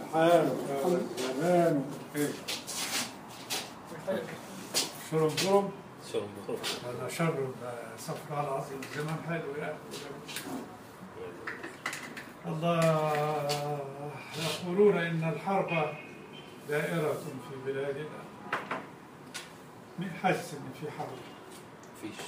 حالك يا زمان ايه شرم شرم شو هذا شر صفر العظيم زمان حلو يا الله يقولون ان الحرب دائرة في بلادنا مين حس ان في حرب؟ فيش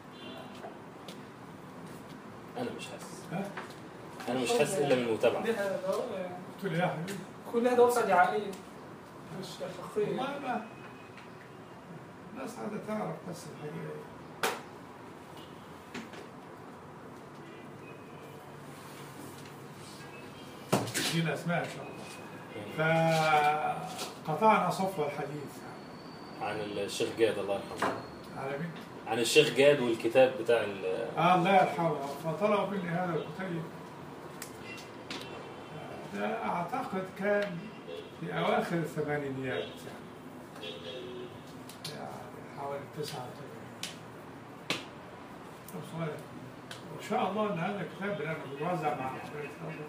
انا مش حاسس ها؟ انا مش حاسس الا من المتابعه دي حاجة يعني قلت له يا حبيبي كلها دوافع دعائية مش شخصية والله ما الناس عايزة تعرف بس الحقيقة إيه. دي الأسماء إن شاء الله فقطعنا صفو الحديث عن الشيخ جاد الله يرحمه على مين؟ عن الشيخ جاد والكتاب بتاع ال- آه الله يرحمه فطلبوا مني هذا الكتيب ده أعتقد كان في أواخر الثمانينيات يعني يعني حوالي 89 طب صغير وإن شاء الله إن هذا الكتاب لأنه بيتوزع مع حضرتك أيضا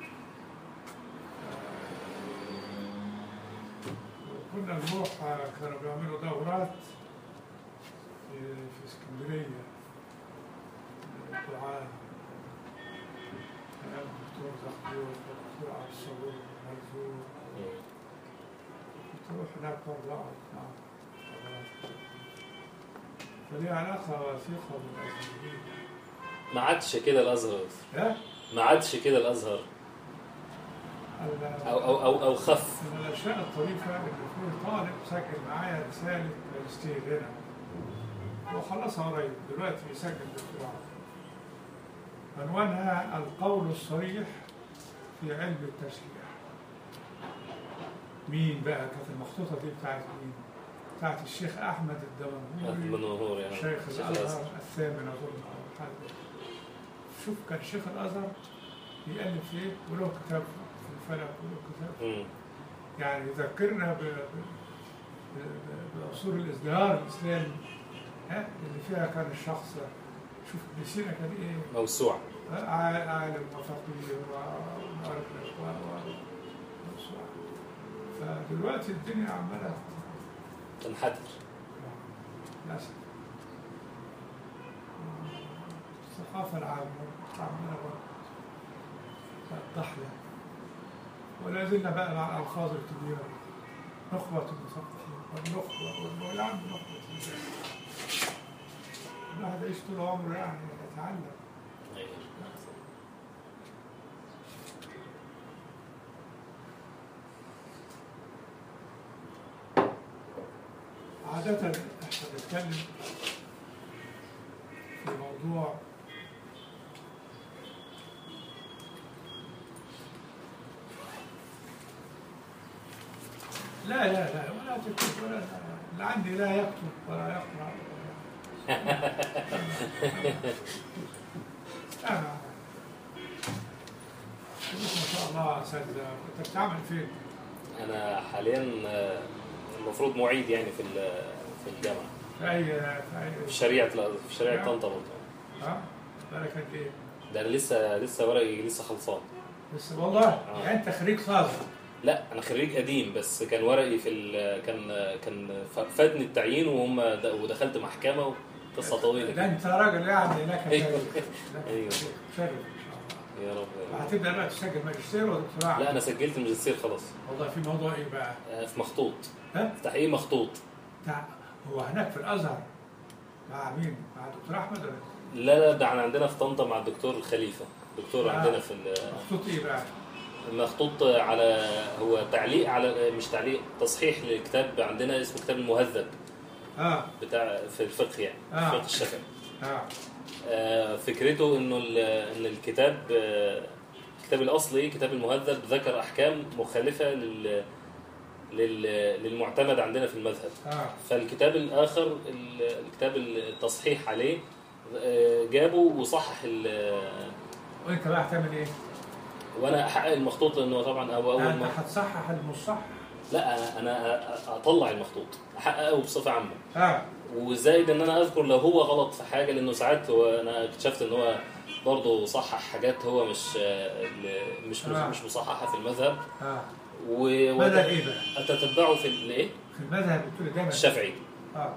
كنا نروح كانوا بيعملوا دورات في في اسكندرية الدعاء كلام الدكتور زخبور والدكتور عبد الصبور مرزوق تروح هناك برضه أقعد معهم فليه علاقة وثيقة بالأزهريين ما عادش كده الازهر ها؟ ما عادش كده الازهر ال- او او او, أو خف من الأشياء الطريفة إن في طالب سجل معايا رسالة ماجستير هنا هو خلصها قريب دلوقتي بيسجل دكتوراه عنوانها القول الصريح في علم التشريع مين بقى كانت المخطوطة دي بتاعت مين؟ بتاعت الشيخ أحمد الدمنهوري المنهور يعني شيخ شيخ الأزهر الازهر الثامن أظن أو حاجة شوف كان شيخ الأزهر بيألف إيه وله كتاب في الفلك وله كتاب مم. يعني يذكرنا ب- ب- ب- بعصور الازدهار الاسلامي ها اللي فيها كان الشخص شوف ابن سينا كان ايه موسوعه ع- عالم وفقيه ومؤرخ و و موسوعة. فدلوقتي الدنيا عماله تنحدر للاسف الثقافه العامه عماله ضحله ولا زلنا بقى مع الالفاظ الكبيره نخبه المثقفين والنخبه والنخبه يا عم نخبه إيه؟ الواحد يعيش طول عمره يعني يتعلم عادة احنا بنتكلم في موضوع لا لا لا ولا تكتب ولا اللي عندي لا يكتب ولا يقرأ ولا لا لا ما شاء الله اساتذه انت بتعمل فين؟ انا حاليا آه، المفروض معيد يعني في ال- في الجامعه في اي في اي في شريعه الأزهر- في شريعه طنطا برضه ها؟ بالك قد ايه؟ ده انا لسه لسه ورقي لسه خلصان بس والله يعني انت خريج طازه لا انا خريج قديم بس كان ورقي في ال... كان كان ف- فاتني التعيين وهم د... ودخلت محكمه وقصه طويله ده كده. انت راجل يعني لك أيوه. تاريخ. لك أيوه. شرف ان شاء الله يا رب وهتبدا بقى تسجل ماجستير ودكتوراه لا انا سجلت الماجستير خلاص والله في موضوع ايه بقى؟ آه، في مخطوط ها؟ في تحقيق مخطوط بتاع هو هناك في الازهر مع مين؟ مع دكتور احمد ولا لا لا ده احنا عندنا في طنطا مع الدكتور خليفه دكتور آه. عندنا في ال- مخطوط ايه بقى؟ مخطوط على هو تعليق على مش تعليق تصحيح لكتاب عندنا اسمه كتاب المهذب اه بتاع في الفقه يعني آه. فقه الشافعي اه آه، فكرته انه ال- ان الكتاب آه، الكتاب الاصلي كتاب المهذب ذكر احكام مخالفه لل لل- للمعتمد عندنا في المذهب اه فالكتاب الاخر ال- الكتاب التصحيح عليه آه، جابه وصحح ال- وانت بقى هتعمل ايه؟ وانا احقق المخطوط لانه طبعا هو اول انت ما هتصحح المصح لا انا انا اطلع المخطوط احققه بصفه عامه اه وزائد ان انا اذكر لو هو غلط في حاجه لانه ساعات هو انا اكتشفت ان هو برضه صحح حاجات هو مش آه، ال- مش آه. مش مصححه في المذهب اه و- مذهب وأت- ايه بقى؟ اتتبعه في الايه في المذهب بتقول دايما الشافعي اه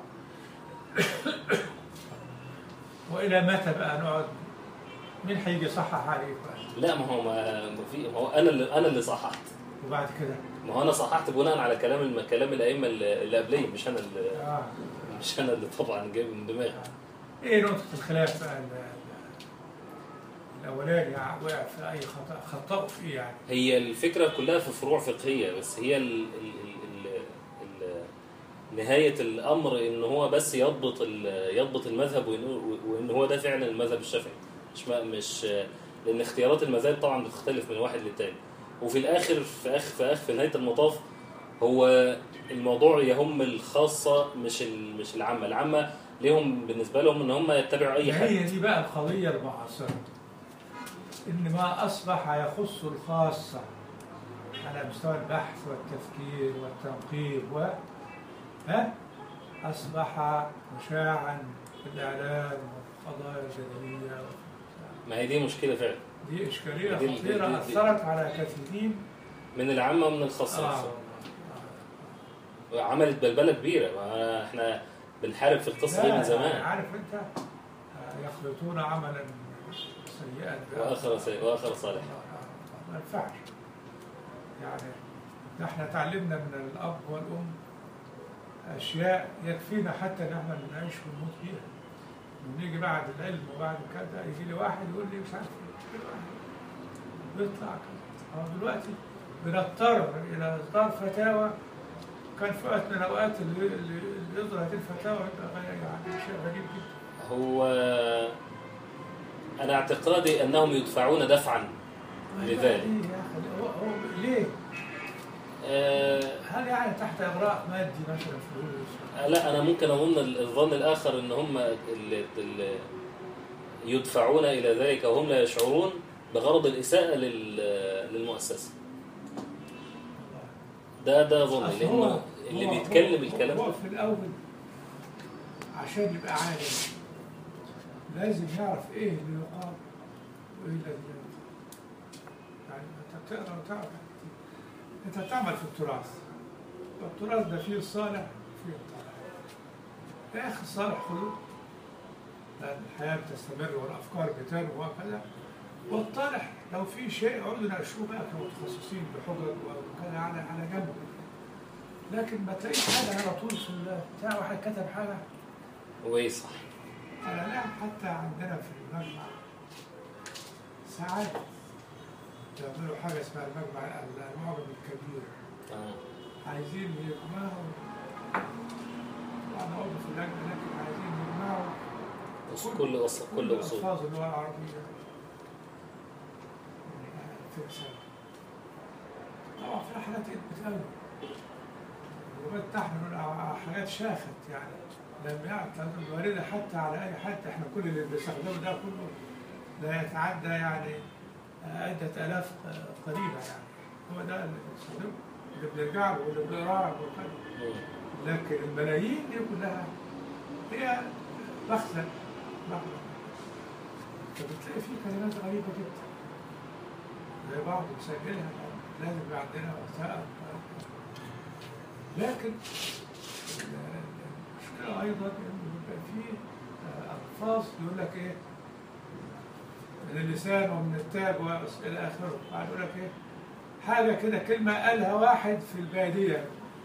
والى متى بقى نقعد مين هيجي يصحح عليك بقى لا ما هو ما ما في ما هو انا اللي انا اللي صححت وبعد كده ما هو انا صححت بناء على كلام الم- كلام الائمه اللي اللي قبليه مش انا اللي اه مش انا اللي طبعا جايب من دماغي ايه نقطة الخلاف بقى ال- ال- الاولاني وقع في اي خطأ خطأوا في ايه يعني؟ هي الفكره كلها في فروع فقهيه بس هي ال ال ال ال ال نهايه الامر ان هو بس يضبط ال- يضبط المذهب وإن- وان هو ده فعلا المذهب الشافعي مش ما مش لان اختيارات المذاهب طبعا بتختلف من واحد للتاني وفي الاخر في اخر في اخر في نهايه المطاف هو الموضوع يهم الخاصه مش ال- مش العامه العامه ليهم بالنسبه لهم ان هم يتبعوا اي حد هي دي بقى القضية المعاصرة إن ما أصبح يخص الخاصة على مستوى البحث والتفكير والتنقيب و ها أصبح مشاعا في الإعلام والقضايا الجدلية ما هي دي مشكله فعلا دي إشكالية دي- دي- خطيرة دي- دي- أثرت على كثيرين من العامه ومن الخاصه آه. عملت بلبله كبيره ما احنا بنحارب في القصه دي لا، من زمان عارف أنت آه، يخلطون عملا سيئا واخر سيء واخر صالح ما ينفعش يعني احنا تعلمنا من الاب والام اشياء يكفينا حتى ان احنا نعيش ونموت بيها ونيجي بعد العلم وبعد كذا يجي لي واحد يقول لي مش عارف ايه ويطلع كذا أهو دلوقتي بنضطر الى اصدار فتاوى كان في وقت من الاوقات اللي, اللي اللي يصدر هذه الفتاوى يبقى غير- يعني شيء غريب جدا هو انا اعتقادي انهم يدفعون دفعا لذلك ليه يا أخي؟ هو- هو ليه؟ آه هل يعني تحت اغراء مادي مثلا فلوس؟ لا انا ممكن اظن ال- الظن الاخر ان هم ال- ال- يدفعون الى ذلك وهم لا يشعرون بغرض الاساءه لل- للمؤسسه ده ده ظني أصل لانه هو- اللي هو- بيتكلم هو- الكلام هو ده في الاول عشان يبقى عالم لازم يعرف ايه اللي يقال وايه الذي لا يقال. يعني انت بتقرا وتعرف انت بتعمل في التراث التراث ده فيه الصالح وفيه الطالح يا اخي الصالح خذوه لان الحياه بتستمر والافكار بتنمو وكذا والطالح لو في شيء عندنا نناقشوه بقى كمتخصصين بحجج وكذا على على جنب لكن ما تلاقيش حاجه على طول في ال- بتاع واحد كتب حاجه وايه صح انا لا حتى عندنا في المجمع ساعات يعملوا حاجه اسمها المجمع المعجم الكبير آه. عايزين يجمعوا طبعا عضو في اللجنه لكن عايزين يجمعوا بس كل أصل كل اصول الفاظ اللغه العربيه من 2000 سنه طبعا في حاجات قلت قوي ولغايه نحن نقول على حاجات شاخت يعني لم يعتمد الوارده حتى على اي حد احنا كل اللي بنستخدمه ده كله لا يتعدى يعني عدة آلاف قريبة يعني هو ده اللي بنستخدمه اللي بنرجع له واللي بنقراه وكذا مم. لكن الملايين دي كلها هي مخزن مخزن فبتلاقي فيه كلمات غريبة جدا زي بعض مسجلها لازم يبقى عندنا وثائق لكن ال- المشكلة أيضا إنه بيبقى فيه آه، ألفاظ يقول لك إيه من اللسان ومن التاج وإلى آخره بعد يقول لك إيه حاجة كده كلمة قالها واحد في البادية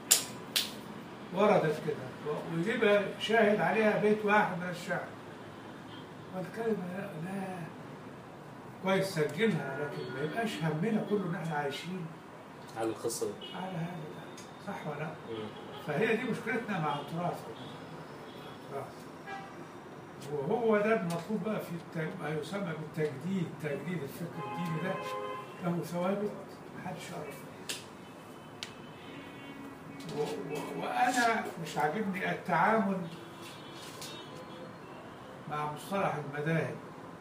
وردت كده ويجيبها شاهد عليها بيت واحد من الشعر والكلمة لا, لا كويس سجلها لكن ما يبقاش همنا كله ان احنا عايشين على القصه دي على هذا صح ولا لا؟ مم. فهي دي مشكلتنا مع التراث التراث. وهو ده المطلوب بقى في التج... ما يسمى بالتجديد تجديد الفكر الديني ده له ثوابت محدش يعرف و... و... وانا مش عاجبني التعامل مع مصطلح المذاهب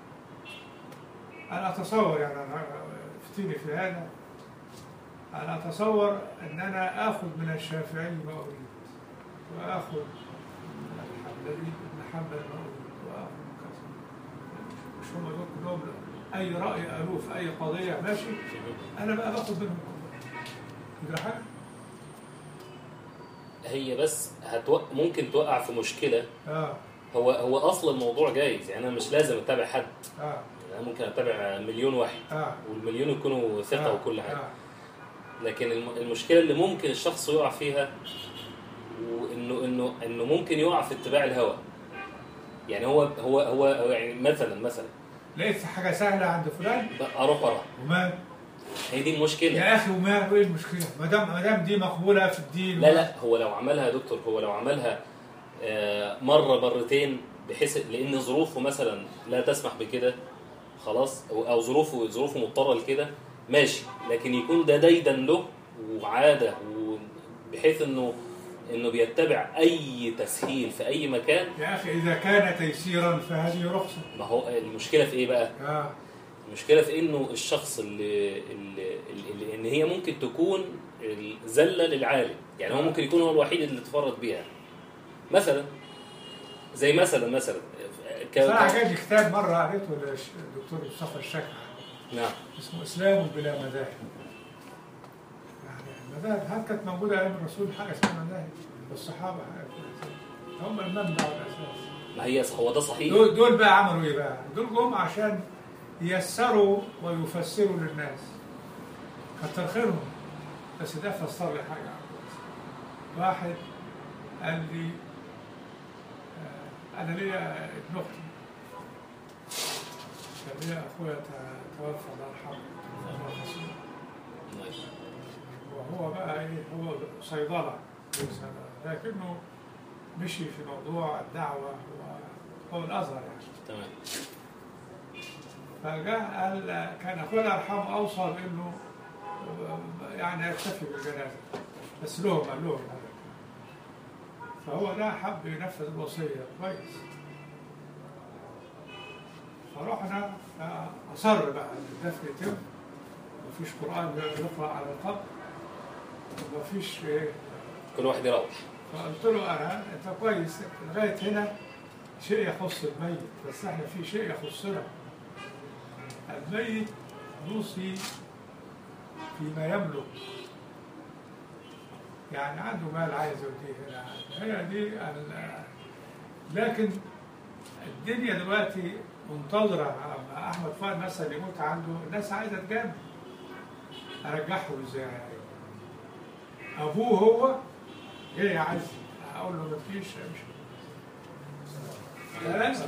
انا اتصور يعني انا افتيني في هذا أنا أتصور أن أنا آخذ من الشافعي ما أريد وآخذ من الوليد بن حنبل وابو كذا مش هم دول كلهم اي راي قالوه في اي قضيه ماشي انا بقى باخد منهم كلهم يبقى حاجه هي بس هتوق... ممكن توقع في مشكله اه هو هو اصل الموضوع جايز يعني انا مش لازم اتابع حد اه يعني انا ممكن اتابع مليون واحد اه والمليون يكونوا ثقه آه، وكل حاجه آه. لكن الم- المشكله اللي ممكن الشخص يقع فيها وانه انه انه ممكن يقع في اتباع الهوى يعني هو هو هو هو يعني مثلا مثلا لقيت حاجه سهله عند فلان اروح وراه وما هي دي المشكله يا اخي وما ايه المشكله؟ ما دام ما دام دي مقبوله في الدين لا لا هو لو عملها يا دكتور هو لو عملها آه، مرة مرتين بحيث لأن ظروفه مثلا لا تسمح بكده خلاص أو أو ظروفه ظروفه مضطرة لكده ماشي لكن يكون ده ديدا له وعادة بحيث إنه إنه بيتبع أي تسهيل في أي مكان يا اخي اذا كان تيسيرا فهذه رخصه ما هو المشكلة في إيه بقى؟ اه المشكلة في إنه الشخص اللي, اللي, اللي إن هي ممكن تكون زلة للعالم يعني هو ممكن يكون هو الوحيد اللي تفرد بيها مثلا زي مثلا مثلا ك... صراحه جاي لي كتاب مره قريته للدكتور مصطفى الشكع نعم اسمه اسلام بلا مذاهب يعني المذاهب هل كانت موجوده ايام الرسول حاجه اسمها مذاهب والصحابه حاجه كده. هم المبدا والاساس ما هي هو ده صحيح دول, دول بقى عملوا ايه بقى؟ دول جم عشان ييسروا ويفسروا للناس كتر خيرهم بس ده فسر لي حاجه واحد قال لي آه، انا ليا ابن اختي كان ليا اخويا ت- توفى الله يرحمه الله يرحمه. ماشي. وهو بقى ايه هو صيدله ليس- لكنه مشي في موضوع الدعوه هو هو الازهر يعني تمام فجاء قال كان اخويا الله يرحمه اوصى بانه يعني يكتفي بالجنازه بس لهم قال لهم هذا. فهو ده حب ينفذ الوصيه كويس فرحنا اصر بقى ان الدفن يتم مفيش قران يقرا على القبر ومفيش ايه كل واحد يروح فقلت له انا انت كويس لغايه هنا شيء يخص الميت بس احنا في شيء يخصنا الميت يوصي فيما يملك يعني عنده مال عايز يوديه هنا هي دي ال- لكن الدنيا دلوقتي منتظرة أما أحمد فؤاد مثلا يموت عنده الناس عايزة تجامل أرجعه إزاي؟ أبوه هو ايه يا عز؟ اقول له مفيش امشي لا لا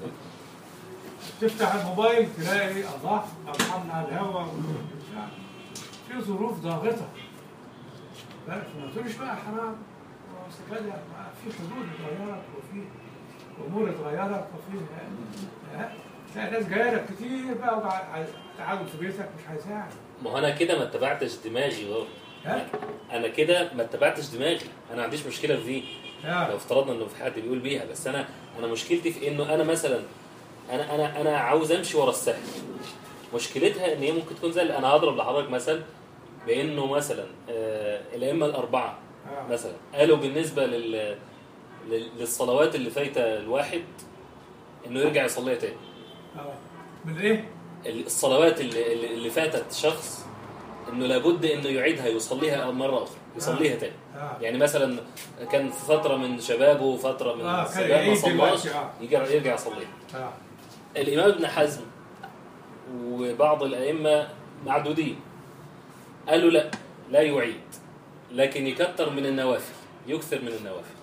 تفتح الموبايل تلاقي الله ارحمنا على الهوا وبتاع. في ظروف ضاغطه لا ما تقولش بقى حرام أصل كده ما في حدود اتغيرت وفي امور اتغيرت وفي ها؟ تلاقي ناس جايه لك كتير بقى وقاعد- قاعد في بيتك مش هيساعد ما هو انا كده ما اتبعتش دماغي برضه ها؟ انا كده ما اتبعتش دماغي انا ما عنديش مشكله في دي لو ها؟ افترضنا انه في حد بيقول بيها بس انا انا مشكلتي في انه انا مثلا انا انا انا عاوز امشي ورا السهل مشكلتها ان هي ممكن تكون زي اللي انا هضرب لحضرتك مثل بانه مثلا آه الائمه الاربعه ها؟ مثلا قالوا بالنسبه لل لل- للصلوات اللي فايته الواحد انه يرجع يصليها تاني ها؟ من ايه؟ الصلوات اللي, اللي اللي فاتت شخص انه لابد انه يعيدها يصليها مره اخرى يصليها تاني ها؟ يعني مثلا كان في فتره من شبابه وفتره من آه، كان الشباب ما يعيد صلاش دلوقتي، آه. يرجع يرجع يصليها ها؟ الامام ابن حزم وبعض الائمه معدودين قالوا لا لا يعيد لكن يكتر من النوافل يكثر من النوافل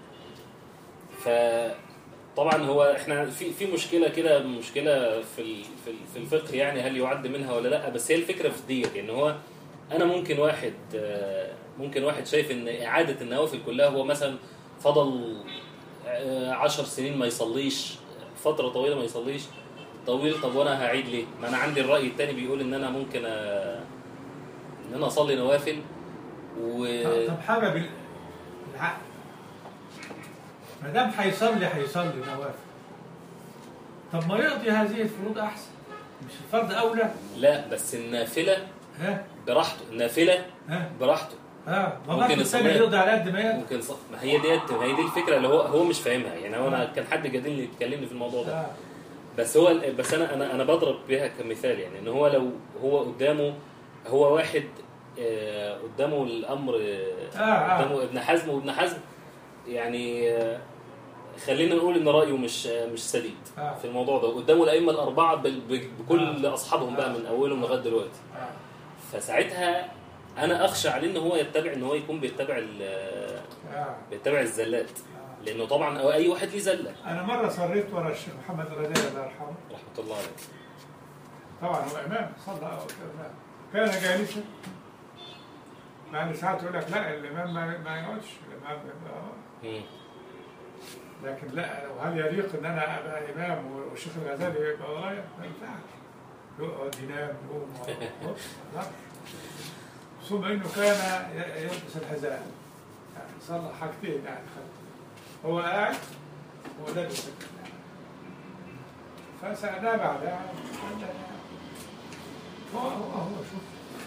فطبعا هو احنا في في مشكله كده مشكله في ال- في ال- في الفقه يعني هل يعد منها ولا لا بس هي الفكره في ديت ان هو انا ممكن واحد آه، ممكن واحد شايف ان اعاده النوافل كلها هو مثلا فضل آه، عشر سنين ما يصليش فتره طويله ما يصليش طويل طب وانا هعيد ليه؟ ما انا عندي الراي الثاني بيقول ان انا ممكن آه، ان انا اصلي نوافل و طب حاجه بال- بالعقل ما دام هيصلي هيصلي نوافل طب ما يقضي هذه الفروض احسن مش الفرض اولى لا بس النافله ها براحته النافله ها براحته اه ما ممكن ممكن الثاني يصلي. يرضى على قد ما يقدر ممكن صح ما هي ديت ما هي دي الفكره اللي هو هو مش فاهمها يعني هو انا كان حد جادلني يتكلمني في الموضوع ده آه. بس هو بس انا انا انا بضرب بيها كمثال يعني ان هو لو هو قدامه هو واحد آه، قدامه الامر آه، آه، آه. قدامه ابن حزم وابن حزم يعني آه، خلينا نقول ان رايه مش آه، مش سديد آه. في الموضوع ده قدامه الائمه الاربعه بال- ب- بكل آه. اصحابهم بقى آه. من اولهم لغايه دلوقتي آه. فساعتها انا اخشى عليه ان هو يتبع ان هو يكون بيتبع ال- آه. بيتبع الزلات آه. لانه طبعا أو اي واحد ليه زله انا مره صليت ورا الشيخ محمد الغزالي الله يرحمه رحمه الله عليه طبعا هو امام صلى أو كذا. كان جالسا يعني ساعات يقول لك لا الامام ما, ما يقعدش الامام يبقى- مم. لكن لا وهل يليق ان انا ابقى امام والشيخ الغزالي يبقى ورايا؟ ما ينفعش يقعد ينام يقوم بص، لا. ثم انه كان ي- يلبس الحذاء يعني صلى حاجتين يعني خد. هو قاعد هو لابس الحذاء. فسألناه بعدها قال هو هو هو شوف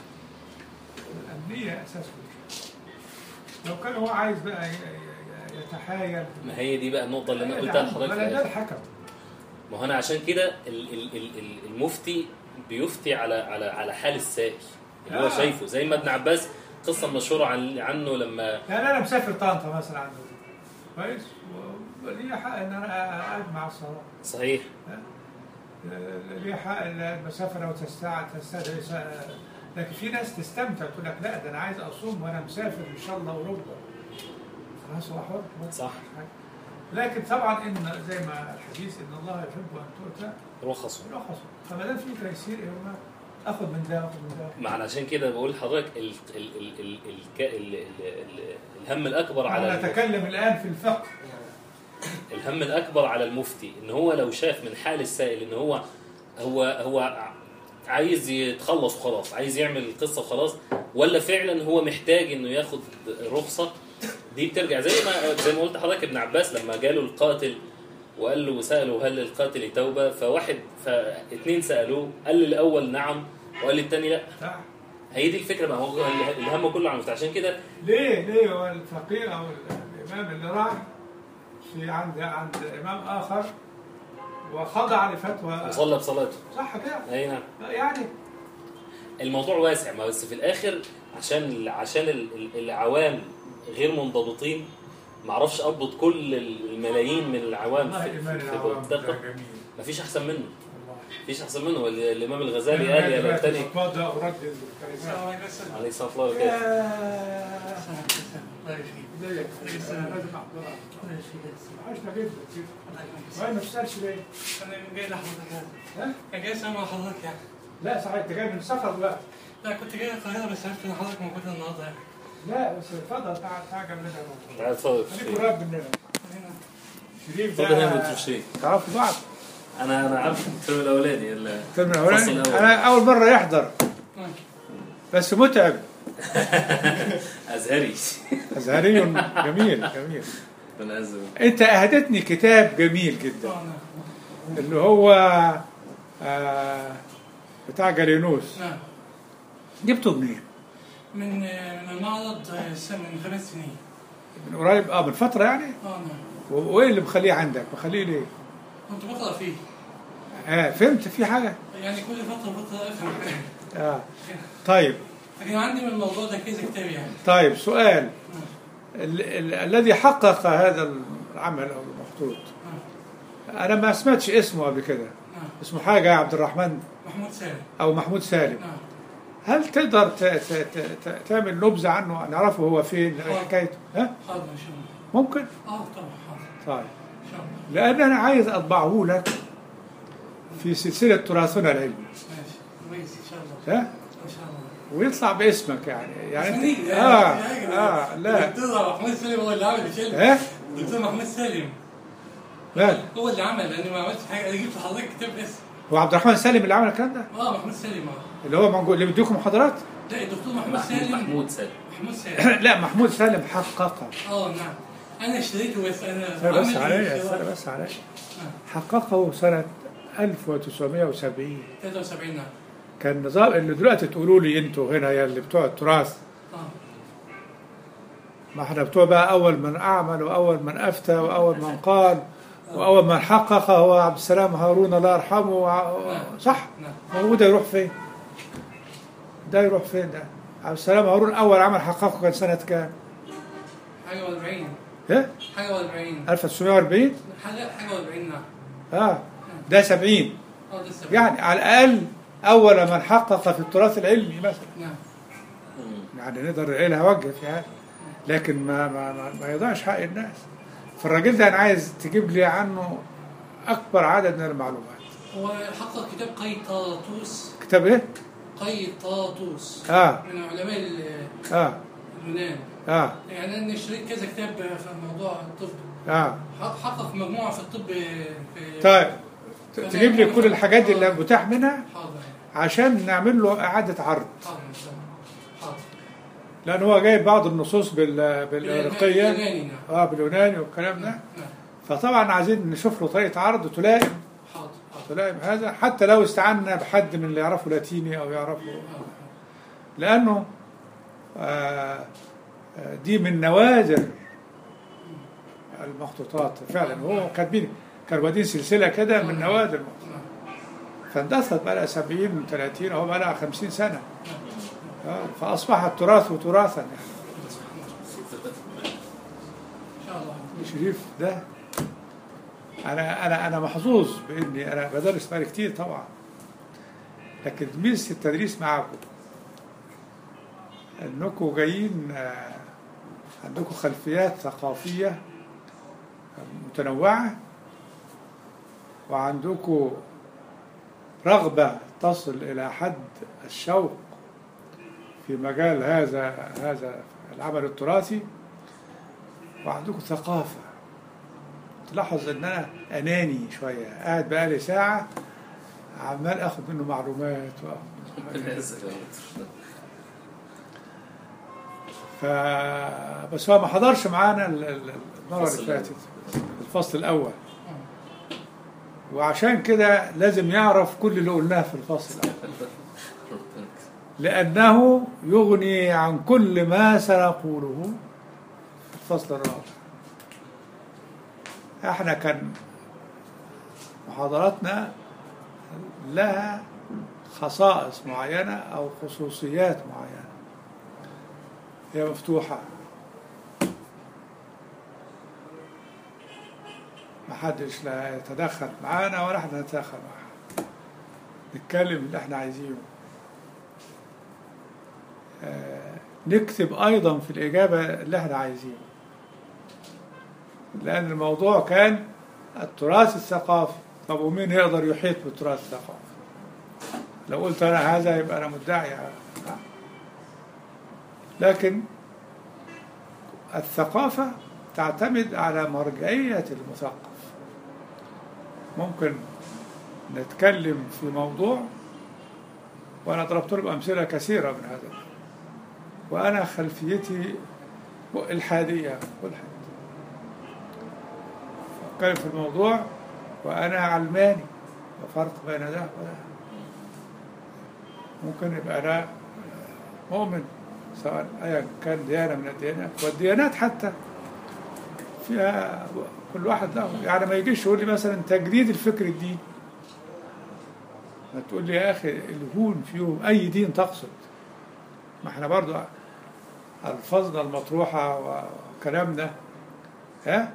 الأمنية أساس كل شيء لو كان هو عايز بقى ي- ي- يتحايل ما هي دي بقى النقطه اللي انا قلتها لحضرتك في ولا ده الآخر. الحكم ما هو انا عشان كده ال- ال- ال- ال- المفتي بيفتي على على على حال السائل اللي هو آه. شايفه زي ما ابن عباس قصه مشهوره عن عنه لما يعني أنا مسافر طنطا مثلا عنده كويس ولي حق إن أنا أجمع الصلاة صحيح ليه حق المسافر وتستع تستدعي س- لكن في ناس تستمتع تقول لك لا ده انا عايز اصوم وانا مسافر ان شاء الله اوروبا خلاص هو حر صح. لكن طبعا ان زي ما الحديث ان الله يحب ان تؤتى رخصه رخصه فما دام في تيسير ايه ما اخذ من ده واخذ من ده معنى عشان كده بقول لحضرتك ال ال ال ال ال ال ال ال الهم الاكبر على انا الم- نتكلم الان في الفقه الهم الاكبر على المفتي ان هو لو شاف من حال السائل ان هو هو هو عايز يتخلص وخلاص عايز يعمل القصه وخلاص ولا فعلا هو محتاج انه ياخد رخصه دي بترجع زي ما زي ما قلت لحضرتك ابن عباس لما جاله القاتل وقال له ساله هل للقاتل توبه فواحد فاثنين سالوه قال الاول نعم وقال للثاني لا صح هي دي الفكره ما هو الهم كله على المفتي عشان كده ليه ليه هو الفقيه او الامام اللي راح في عند عند امام اخر وخضع لفتوى وصلى بصلاته صح كده اي نعم يعني الموضوع واسع ما بس في الاخر عشان عشان ال- ال- العوام غير منضبطين ما اعرفش اضبط كل الملايين من العوام والله في, ايمان في, العوام في ده الدقه جميل ما فيش احسن منه والله ما فيش احسن منه هو ال- الامام الغزالي قال يا ليتني اتفضل اردد الكلمات عليه الصلاه والسلام وبركاته ازيك لازم احضرها وحشنا جدا كده وين ما تسالش ليه؟ انا جاي لحضرتك يعني. ها؟ كان جاي اسال مع حضرتك يعني لا صحيح انت جاي من السفر دلوقتي لا كنت جاي القاهره بس عرفت ان حضرتك موجود النهارده يعني لا بس اتفضل تعال تعال جنبنا تعال اتفضل خليك قريب مننا هنا شريف اتفضل يا ده دكتور شريف تعرفوا بعض انا انا عارف الترم الاولاني ال- الترم الفصل الاولاني الأول. انا اول مره يحضر ماشي. بس متعب ازهري ازهري جميل جميل ربنا يعزه انت اهدتني كتاب جميل جدا آه، نعم. اللي هو آه بتاع جالينوس نعم جبته منين؟ من آه، من المعرض آه، السنة من خمس سنين من قريب اه من فتره يعني اه نعم و- وايه اللي مخليه عندك؟ مخليه ليه؟ كنت بقرا فيه اه فهمت في حاجه؟ يعني كل فتره فتره افهم اه طيب لكن عندي من الموضوع ده كذا كتاب يعني طيب سؤال ال- ال- الذي حقق هذا العمل او المخطوط انا ما سمعتش اسمه قبل كده نعم اسمه حاجه عبد الرحمن محمود سالم او محمود سالم نعم هل تقدر ت- ت- ت- ت- تعمل نبذه عنه نعرفه هو فين آه. حكايته ها حاضر ان شاء الله ممكن اه طبعا حاضر طيب ان شاء الله لان انا عايز اطبعه لك في سلسله تراثنا العلمي ماشي كويس ان شاء الله ها ان شاء الله ويطلع باسمك يعني يعني خليك. انت اه اه لا الدكتور محمود سالم هو اللي عمل الفيلم ها الدكتور محمود سالم لا هو اللي عمل لاني ما عملتش حاجه انا جبت لحضرتك كتاب اسم هو عبد الرحمن سالم اللي عمل الكلام ده اه محمود سالم اه اللي هو موجود اللي بيديكم محاضرات لا الدكتور محمود محمود سالم محمود سالم محمود سالم لا محمود سالم حققه اه نعم انا اشتريته بس انا استنى بس عامل عليا اشتراك. استنى بس عليا حققه سنة 1970 73 نعم كان نظام اللي دلوقتي تقولوا لي انتوا هنا يا اللي بتوع التراث اه ما احنا بتوع بقى اول من اعمل واول من افتى واول من قال واول من حقق هو عبد السلام هارون الله يرحمه وع- صح نعم هو ده يروح فين ده يروح فين ده عبد السلام هارون اول عمل حققه كان سنه كام حاجة و40 ايه حاجة و40 1940 حاجة حاجة و40 نعم اه ده 70 اه ده السبب يعني على الاقل اول من حقق في التراث العلمي مثلا نعم يعني نقدر نلاقي وجه في هذا لكن ما ما ما, ما يضيعش حق الناس فالراجل ده انا عايز تجيب لي عنه اكبر عدد من المعلومات هو حقق كتاب قيد طاطوس كتاب ايه قيد طاطوس اه من علماء ال- اه اليونان اه يعني انا اشتريت كذا كتاب في موضوع الطب اه حق- حقق مجموعة في الطب في طيب ت- تجيب لي كل الحاجات دي اللي متاح منها حاضر عشان نعمل له اعاده عرض حاضر حاضر لان هو جايب بعض النصوص بال بالارقيه باليوناني نعم اه باليوناني والكلام ده نعم فطبعا عايزين نشوف له طريقه عرض تلائم حاضر حاضر تلائم هذا حتى لو استعنا بحد من اللي يعرفوا لاتيني او يعرفوا لانه آه، آه، دي من نوادر المخطوطات فعلا هو كاتبين كانوا بادين سلسله كده من نوادر المخطوطات فاندثرت بقى لها 70 30 اهو بقى لها 50 سنه آه، فاصبح التراث تراثا يعني ان شاء الله شريف ده انا انا انا محظوظ باني انا بدرس بقالي كتير طبعا لكن ميزه التدريس معاكم انكم جايين آه، عندكم خلفيات ثقافيه متنوعه وعندكم رغبه تصل الى حد الشوق في مجال هذا هذا العمل التراثي وعندكم ثقافة تلاحظ ان انا اناني شوية قاعد بقالي ساعة عمال اخد منه معلومات و... ف... بس هو ما حضرش معانا ال- ال- المرة الفصل اللي فاتت الفصل الأول وعشان كده لازم يعرف كل اللي قلناه في الفصل الأول لأنه يغني عن كل ما سنقوله في الفصل الرابع احنا كان محاضراتنا لها خصائص معينة أو خصوصيات معينة هي مفتوحة ما حدش لا يتدخل معانا ولا احنا نتدخل معاه نتكلم اللي احنا عايزينه آه، نكتب أيضا في الإجابة اللي احنا عايزينه لأن الموضوع كان التراث الثقافي طب ومين يقدر يحيط بالتراث الثقافي لو قلت أنا هذا يبقى أنا مدعي على- لكن الثقافة تعتمد على مرجعية المثقف ممكن نتكلم في موضوع وأنا ضربت له أمثلة كثيرة من هذا وأنا خلفيتي إلحادية ملحد أتكلم في الموضوع وأنا علماني وفرق بين ده وده ممكن يبقى أنا مؤمن سواء أيا كان ديانة من الديانات والديانات حتى فيها كل واحد له يعني ما يجيش يقول لي مثلا تجديد الفكر الديني ما تقول لي يا أخي الهون فيهم أي دين تقصد ما احنا برضو ألفاظنا المطروحة وكلامنا ها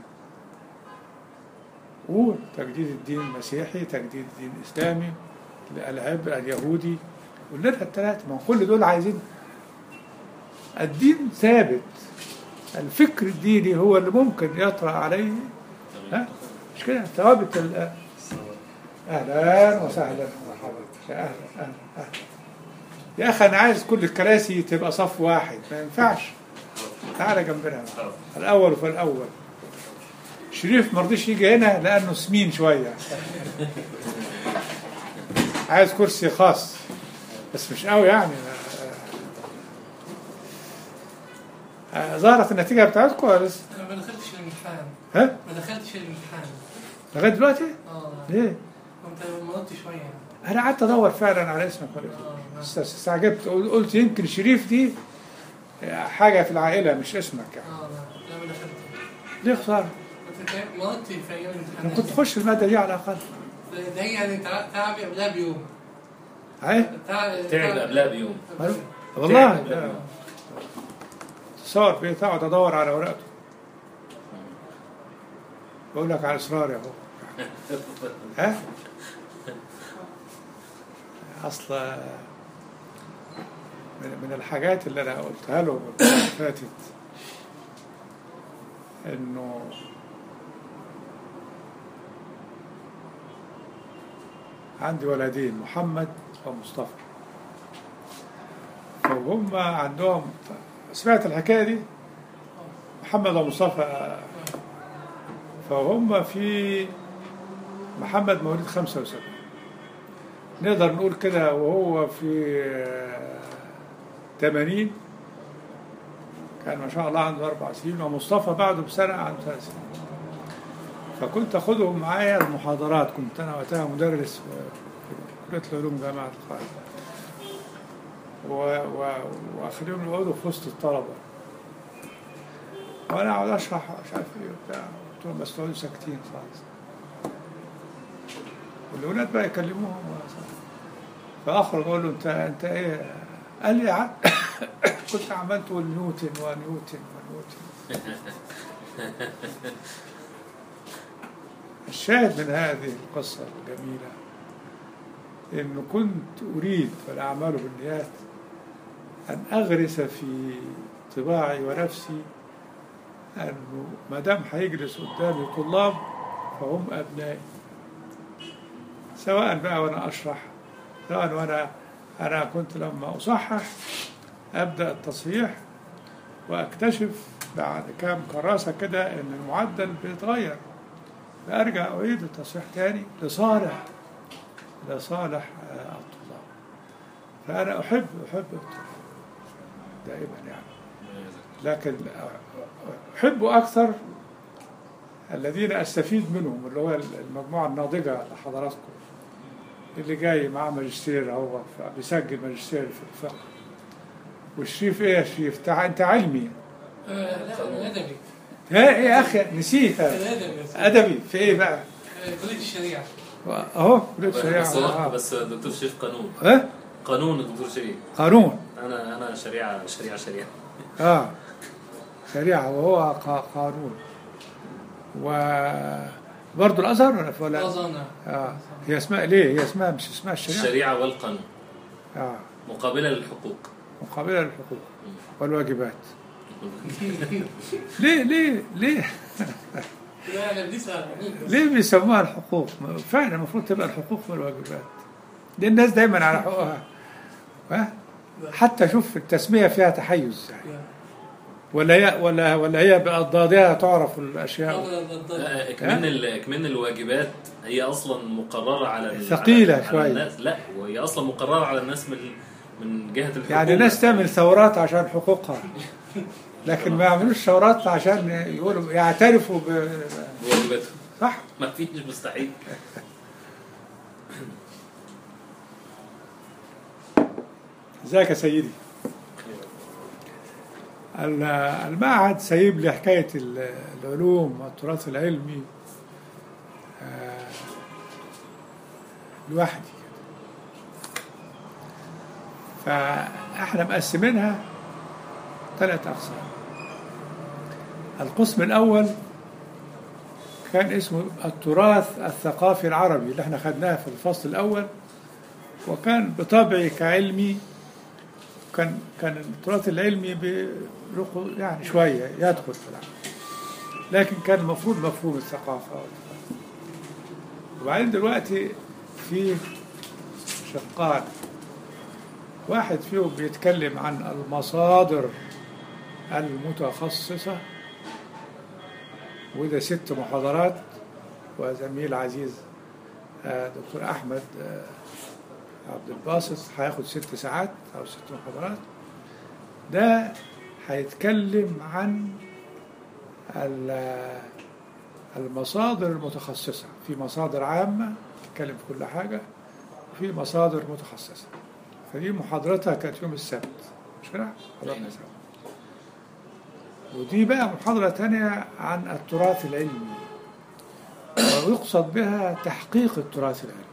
قول تجديد الدين المسيحي تجديد الدين الإسلامي العبر اليهودي قلنا لها الثلاثة ما هو كل دول عايزين الدين ثابت الفكر الديني هو اللي ممكن يطرأ عليه ها مش كده ثوابت ال- اهلا وسهلا مرحبا يا اهلا اهلا اهلا يا اخي انا عايز كل الكراسي تبقى صف واحد ما ينفعش تعالى جنبنا الاول فالاول شريف ما رضيش يجي هنا لانه سمين شويه عايز كرسي خاص بس مش قوي يعني آه، ظهرت النتيجه بتاعتكم ولا لسه؟ انا ما دخلتش الامتحان ها؟ ما دخلتش الامتحان لغايه دلوقتي؟ اه ليه؟ كنت مرضت شويه انا قعدت ادور فعلا على اسمك ولا اه است- استعجبت قل- قلت يمكن شريف دي حاجة في العائلة مش اسمك يعني اه لا لا ما دخلت ليه خسارة؟ كنت مرضت في ايام أنا الامتحانات كنت تخش المادة دي على الأقل ده هي يعني تع- تعب قبلها بيوم أهي تعب تعب قبلها بيوم أيوة. تعب والله قبلها بيوم. تصور بيه تقعد أدور على ورقته بقول لك على إصراري أهو ها؟ أصل من من الحاجات اللي أنا قلتها له المرة اللي فاتت إنه عندي ولدين محمد ومصطفى فهم عندهم سمعت الحكاية دي محمد ومصطفى فهم في محمد مواليد 75 نقدر نقول كده وهو في آه، 80 كان ما شاء الله عنده أربع سنين ومصطفى بعده بسنة عنده ثلاث سنين فكنت أخذهم معايا المحاضرات كنت أنا وقتها مدرس في كلية العلوم جامعة القاهرة و- و- وأخليهم يقعدوا في وسط الطلبة وأنا أقعد أشرح مش عارف إيه وبتاع قلت لهم بس تقعدوا ساكتين خالص والأولاد بقى يكلموهم فأخرج أقول له أنت أنت إيه؟ قال لي ع- كنت عمال تقول نيوتن ونيوتن ونيوتن الشاهد من هذه القصة الجميلة إنه كنت أريد والأعمال بالنيات أن أغرس في طباعي ونفسي أنه ما دام هيجلس قدامي طلاب فهم أبنائي سواء بقى وأنا أشرح سواء وأنا أنا كنت لما أصحح أبدأ التصحيح وأكتشف بعد كام كراسة كده إن المعدل بيتغير فأرجع أعيد التصحيح تاني لصالح لصالح آه، الطلاب فأنا أحب أحب الطلاب دائما يعني لكن أحب أكثر الذين أستفيد منهم اللي هو المجموعة الناضجة لحضراتكم اللي جاي معاه ماجستير هو بيسجل ماجستير في الفقه والشريف ايه يا شريف؟ تع- انت علمي آه، لا ادبي ها ايه يا اخي نسيت ادبي ادبي في ايه بقى؟ آه، كليه الشريعه اهو كلية شريعة بس هو آه. بس دكتور شريف قانون ها؟ قانون الدكتور شريف قانون انا انا شريعه شريعه شريعه اه شريعة وهو قا- قانون و برضه الازهر ولا ولا اظن اه هي اسمها ليه؟ هي اسمها مش اسمها الشريعة الشريعه والقانون اه مقابله للحقوق مقابلة للحقوق والواجبات ليه ليه ليه لا انا بنسال ليه بيسموها الحقوق؟ ما- فعلا المفروض تبقى الحقوق والواجبات. دي الناس دايما على حقوقها. ها؟ حتى شوف التسمية فيها تحيز يعني. ولا هي ولا ولا هي بأضدادها تعرف الأشياء لا، اكمن ال- اكمن الواجبات هي اصلا مقرره على ال- ثقيلة على- على شوية. الناس لا وهي اصلا مقرره على الناس من من جهه الحكومه يعني ناس تعمل ثورات عشان حقوقها لكن ما يعملوش ثورات عشان يقولوا يعترفوا ب بواجباتهم صح؟ ما فيش مستحيل ازيك يا سيدي؟ ال- المعهد سايب لي حكاية ال- العلوم والتراث العلمي آه، لوحدي فاحنا مقسمينها ثلاث أقسام القسم الأول كان اسمه التراث الثقافي العربي اللي احنا خدناه في الفصل الأول وكان بطبعي كعلمي كان كان التراث العلمي بلقوا يعني شوية يدخل في العمل لكن كان المفروض مفهوم الثقافة وبعدين دلوقتي في شقان واحد فيهم بيتكلم عن المصادر المتخصصة وده ست محاضرات وزميل عزيز آه، دكتور أحمد آه، عبد الباسط هياخد ست ساعات أو ست محاضرات ده هيتكلم عن ال- المصادر المتخصصة في مصادر عامة تتكلم في كل حاجة وفي مصادر متخصصة فدي محاضرتها كانت يوم السبت مش كده؟ حضرنا السبت ودي بقى محاضرة تانية عن التراث العلمي ويقصد بها تحقيق التراث العلمي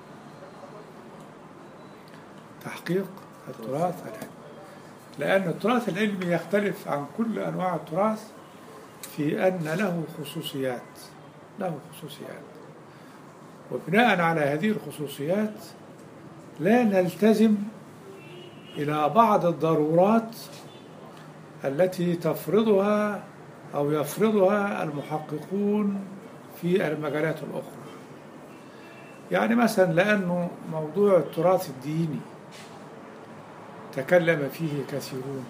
تحقيق التراث العلمي لأن التراث العلمي يختلف عن كل أنواع التراث في أن له خصوصيات له خصوصيات وبناء على هذه الخصوصيات لا نلتزم إلى بعض الضرورات التي تفرضها أو يفرضها المحققون في المجالات الأخرى يعني مثلا لأنه موضوع التراث الديني تكلم فيه كثيرون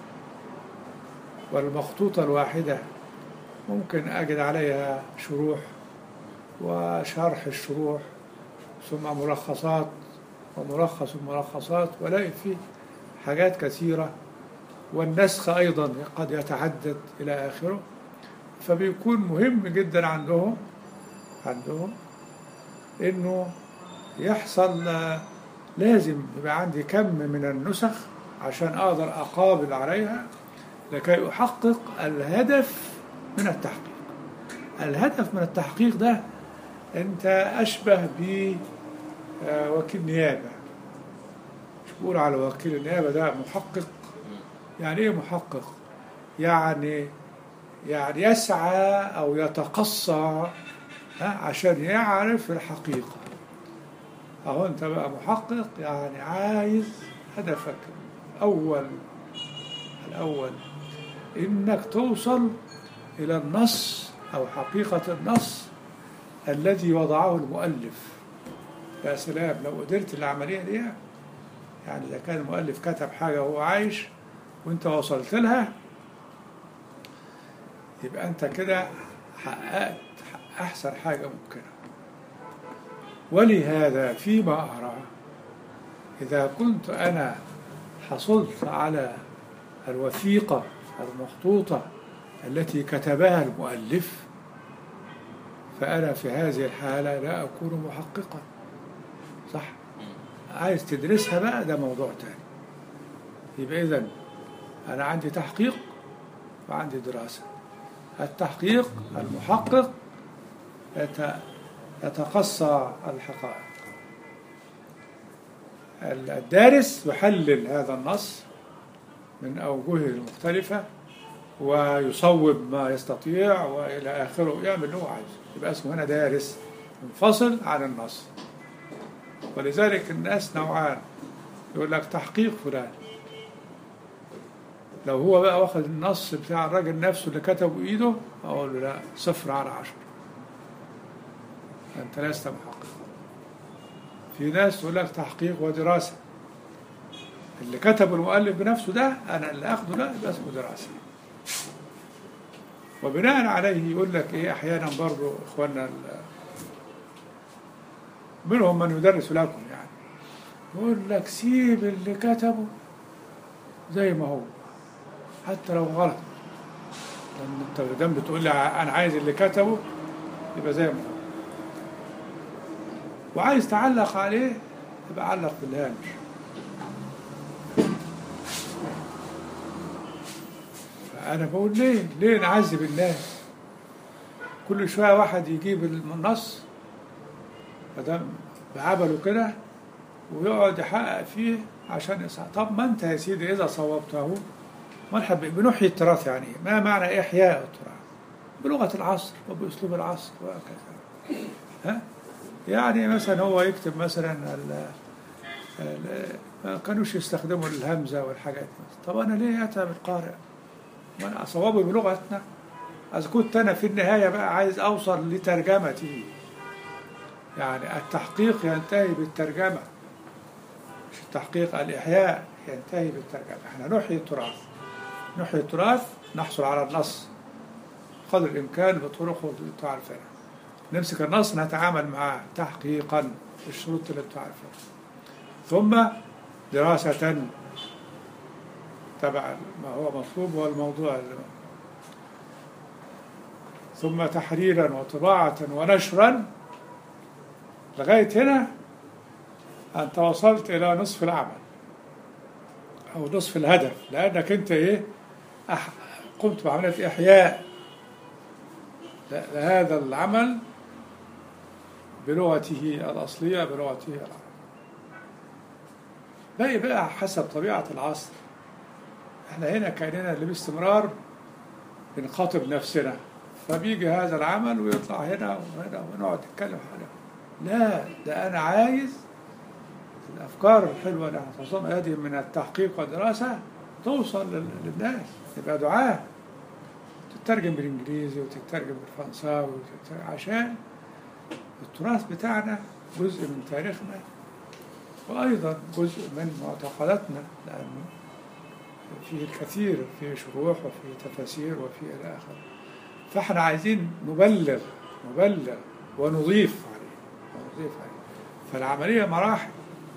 والمخطوطة الواحدة ممكن أجد عليها شروح وشرح الشروح ثم ملخصات وملخص الملخصات ولاقي فيه حاجات كثيرة والنسخ أيضا قد يتعدد إلى آخره فبيكون مهم جدا عندهم عندهم إنه يحصل آه، لازم يبقى عندي كم من النسخ عشان أقدر أقابل عليها لكي أحقق الهدف من التحقيق الهدف من التحقيق ده أنت أشبه بوكيل نيابة مش بقول على وكيل النيابة ده محقق يعني إيه محقق؟ يعني يعني يسعى أو يتقصى ها، عشان يعرف الحقيقة أهو أنت بقى محقق يعني عايز هدفك الأول الأول إنك توصل إلى النص أو حقيقة النص الذي وضعه المؤلف يا سلام لو قدرت العملية دي يعني إذا كان المؤلف كتب حاجة وهو عايش وأنت وصلت لها يبقى أنت كده حققت أحسن حاجة ممكنة ولهذا فيما أرى إذا كنت أنا حصلت على الوثيقة المخطوطة التي كتبها المؤلف فأنا في هذه الحالة لا أكون محققا صح عايز تدرسها بقى ده موضوع تاني يبقى إذن أنا عندي تحقيق وعندي دراسة التحقيق المحقق يت- يتقصى الحقائق الدارس يحلل هذا النص من أوجهه المختلفة ويصوب ما يستطيع وإلى آخره يعمل اللي هو عايزه يبقى اسمه هنا دارس منفصل عن النص ولذلك الناس نوعان يقول لك تحقيق فلان لو هو بقى واخد النص بتاع الراجل نفسه اللي كتبه بإيده أقول له لا صفر على عشرة أنت لست محققا في ناس تقول لك تحقيق ودراسة اللي كتبه المؤلف بنفسه ده أنا اللي أخده لا يبقى اسمه دراسة وبناء عليه يقول لك إيه أحيانا برضو إخواننا ال- منهم من يدرس لكم يعني يقول لك سيب اللي كتبه زي ما هو حتى لو غلط لأن أنت دام بتقول لي أنا عايز اللي كتبه يبقى زي ما هو وعايز تعلق عليه يبقى علق بالهامش فأنا بقول ليه؟ ليه نعذب الناس؟ كل شوية واحد يجيب النص فدام بعمله كده ويقعد يحقق فيه عشان يصح طب ما أنت يا سيدي إذا صوبته ما نحب بنحيي التراث يعني إيه؟ ما معنى إحياء التراث؟ بلغة العصر وبأسلوب العصر وهكذا ها؟ يعني مثلا هو يكتب مثلا ال- ال- ما كانوش يستخدموا الهمزة والحاجات دي. طب أنا ليه أتعب القارئ؟ ما أنا أصوابه بلغتنا إذا كنت أنا في النهاية بقى عايز أوصل لترجمتي يعني التحقيق ينتهي بالترجمة مش التحقيق الإحياء ينتهي بالترجمة احنا نحيي التراث نحيي التراث نحصل على النص قدر الإمكان بطرقه اللي تعرفها نمسك النص نتعامل معه تحقيقا بالشروط اللي تعرفها ثم دراسة تبع ما هو مطلوب هو الموضوع اللي ثم تحريرا وطباعة ونشرا لغاية هنا أنت وصلت إلى نصف العمل أو نصف الهدف لأنك أنت إيه أح... قمت بعملية إحياء ل- لهذا العمل بلغته الأصلية بلغته العربية باقي بقى حسب طبيعة العصر احنا هنا كأننا اللي باستمرار بنخاطب نفسنا فبيجي هذا العمل ويطلع هنا وهنا ونقعد نتكلم عليه لا ده أنا عايز الأفكار الحلوة اللي هتصل هذه من التحقيق والدراسة توصل لل- للناس تبقى دعاة تترجم بالإنجليزي وتترجم بالفرنساوي وتترجم عشان التراث بتاعنا جزء من تاريخنا وأيضا جزء من معتقداتنا لأنه فيه الكثير فيه شروح وفيه تفاسير وفيه إلى آخره فإحنا عايزين نبلغ نبلغ ونضيف عليه ونضيف عليه فالعملية مراحل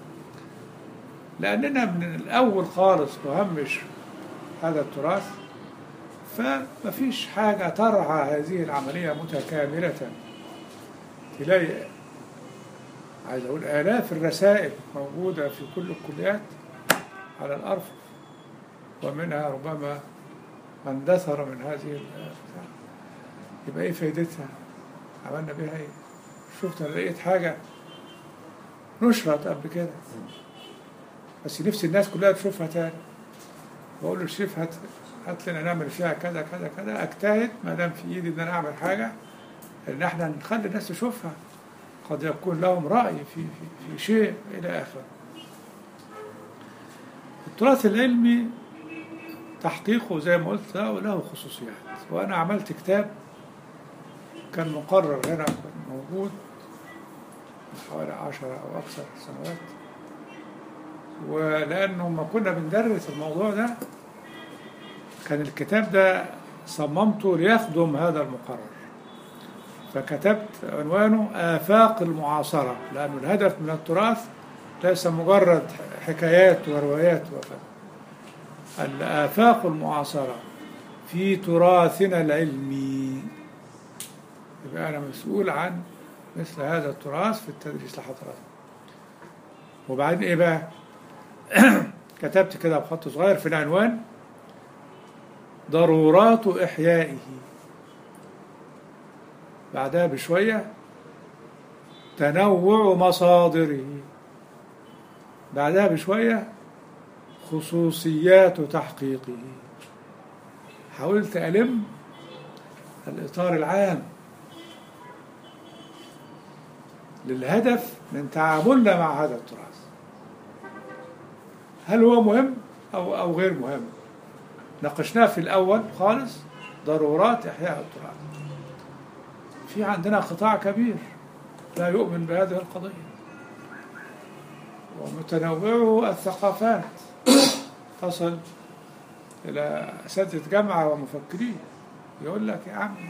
لأننا من الأول خالص نهمش هذا التراث فما فيش حاجة ترعى هذه العملية متكاملة تلاقي عايز أقول آلاف الرسائل موجودة في كل الكليات على الأرفف ومنها ربما ما اندثر من هذه ال- يبقى إيه فايدتها؟ عملنا بها إيه؟ شفت أنا لقيت حاجة نشرت قبل كده بس نفسي الناس كلها تشوفها تاني بقول له الشيف هات هات لنا نعمل فيها كذا كذا كذا اجتهد ما دام في ايدي ان انا اعمل حاجه ان احنا نخلي الناس تشوفها قد يكون لهم راي في في, في شيء الى اخره التراث العلمي تحقيقه زي ما قلت له له خصوصيات وانا عملت كتاب كان مقرر هنا كان موجود من حوالي عشرة او اكثر سنوات ولأنه ما كنا بندرس الموضوع ده كان الكتاب ده صممته ليخدم هذا المقرر فكتبت عنوانه آفاق المعاصرة لأن الهدف من التراث ليس مجرد حكايات وروايات وكذا الآفاق المعاصرة في تراثنا العلمي يبقى أنا مسؤول عن مثل هذا التراث في التدريس لحضراتكم وبعدين إيه بقى؟ كتبت كده بخط صغير في العنوان ضرورات إحيائه بعدها بشوية تنوع مصادره بعدها بشوية خصوصيات تحقيقه حاولت ألم الإطار العام للهدف من تعاملنا مع هذا التراث هل هو مهم أو أو غير مهم ناقشناه في الأول خالص ضرورات إحياء التراث في عندنا قطاع كبير لا يؤمن بهذه القضية ومتنوعه الثقافات تصل إلى أساتذة جامعة ومفكرين يقول لك يا عم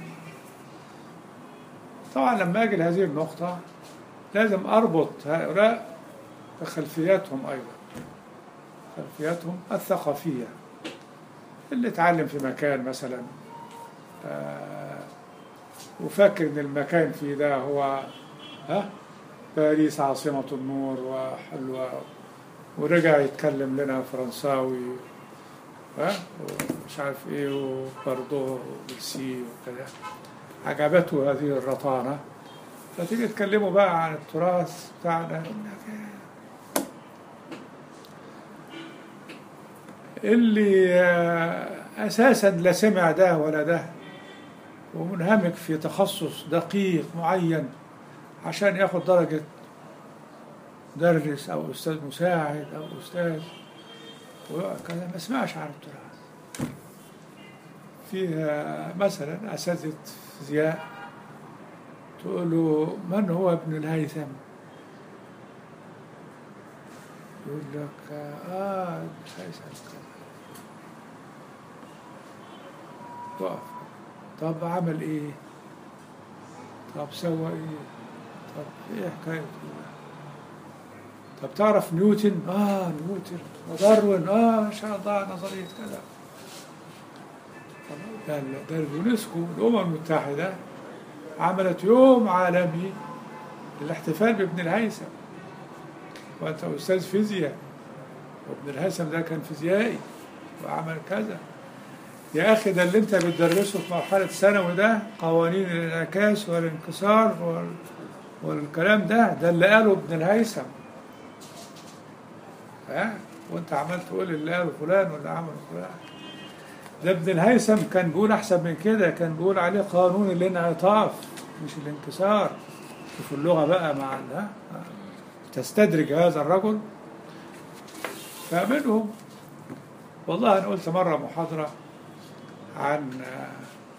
طبعا لما أجي لهذه النقطة لازم أربط هؤلاء بخلفياتهم أيضا خلفياتهم الثقافية اللي اتعلم في مكان مثلا آه، وفاكر ان المكان فيه ده هو ها باريس عاصمة النور وحلوة ورجع يتكلم لنا فرنساوي ها ومش عارف ايه وبردو وبلسي وكذا عجبته هذه الرطانة فتيجي تكلموا بقى عن التراث بتاعنا يقول لك إيه اللي آه، اساسا لا سمع ده ولا ده ومنهمك في تخصص دقيق معين عشان ياخد درجة مدرس أو أستاذ مساعد أو أستاذ وكذا ما سمعش عن التراث فيها مثلا أساتذة فيزياء تقول له من هو ابن الهيثم يقول لك آه ابن الهيثم كذا. تقف طب عمل ايه طب سوى ايه طب ايه حكايته طب تعرف نيوتن اه نيوتن وداروين اه ان شاء الله نظريه كذا طب ده ده اليونسكو الامم المتحده عملت يوم عالمي للاحتفال بابن الهيثم وانت استاذ فيزياء وابن الهيثم ده كان فيزيائي وعمل كذا يا اخي ده اللي انت بتدرسه في مرحله ثانوي ده قوانين الانعكاس والانكسار وال... والكلام ده ده اللي قاله ابن الهيثم ها وانت عمال تقول اللي قاله فلان واللي عمله فلان ده ابن الهيثم كان بيقول احسن من كده كان بيقول عليه قانون الانعطاف مش الانكسار شوف اللغه بقى مع ال- ها؟ تستدرج هذا الرجل فمنهم والله انا قلت مره محاضره عن آه،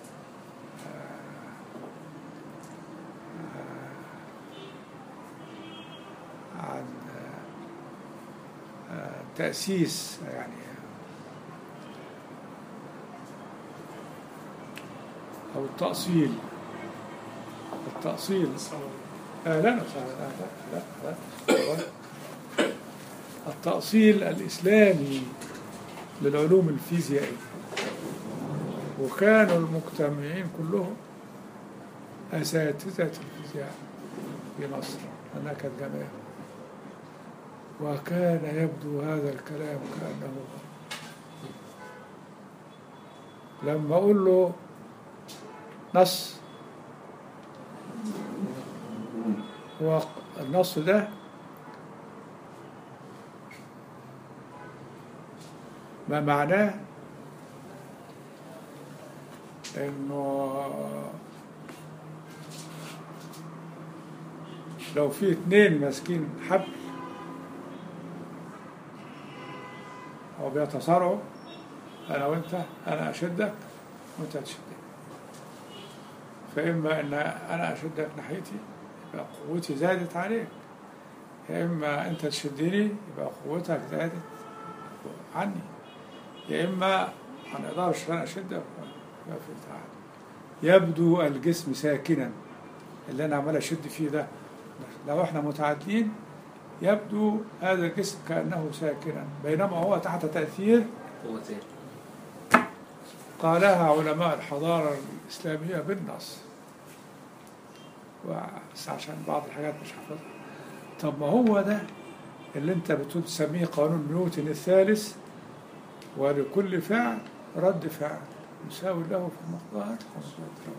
آه، عن آه، آه، تأسيس يعني أو التأصيل التأصيل آه لا لا لا لا, لا, لا. التأصيل الإسلامي للعلوم الفيزيائية وكانوا المجتمعين كلهم أساتذة الفيزياء في مصر أنها كانت جامعة وكان يبدو هذا الكلام كأنه لما أقول له نص هو النص ده ما معناه انه لو في اتنين ماسكين حبل او بيتصارعوا انا وانت انا اشدك وانت تشدني فاما ان انا اشدك ناحيتي يبقى قوتي زادت عليك يا اما انت تشدني يبقى قوتك زادت عني يا اما ما نقدرش انا اشدك يبقى في تعالى يبدو الجسم ساكنا اللي انا عمال اشد فيه ده لو احنا متعادلين يبدو هذا الجسم كانه ساكنا بينما هو تحت تاثير قوتين قالها علماء الحضارة الإسلامية بالنص بس عشان بعض الحاجات مش حافظها طب ما هو ده اللي انت بتقول تسميه قانون نيوتن الثالث ولكل فعل رد فعل يساوي له في المقدار خمسة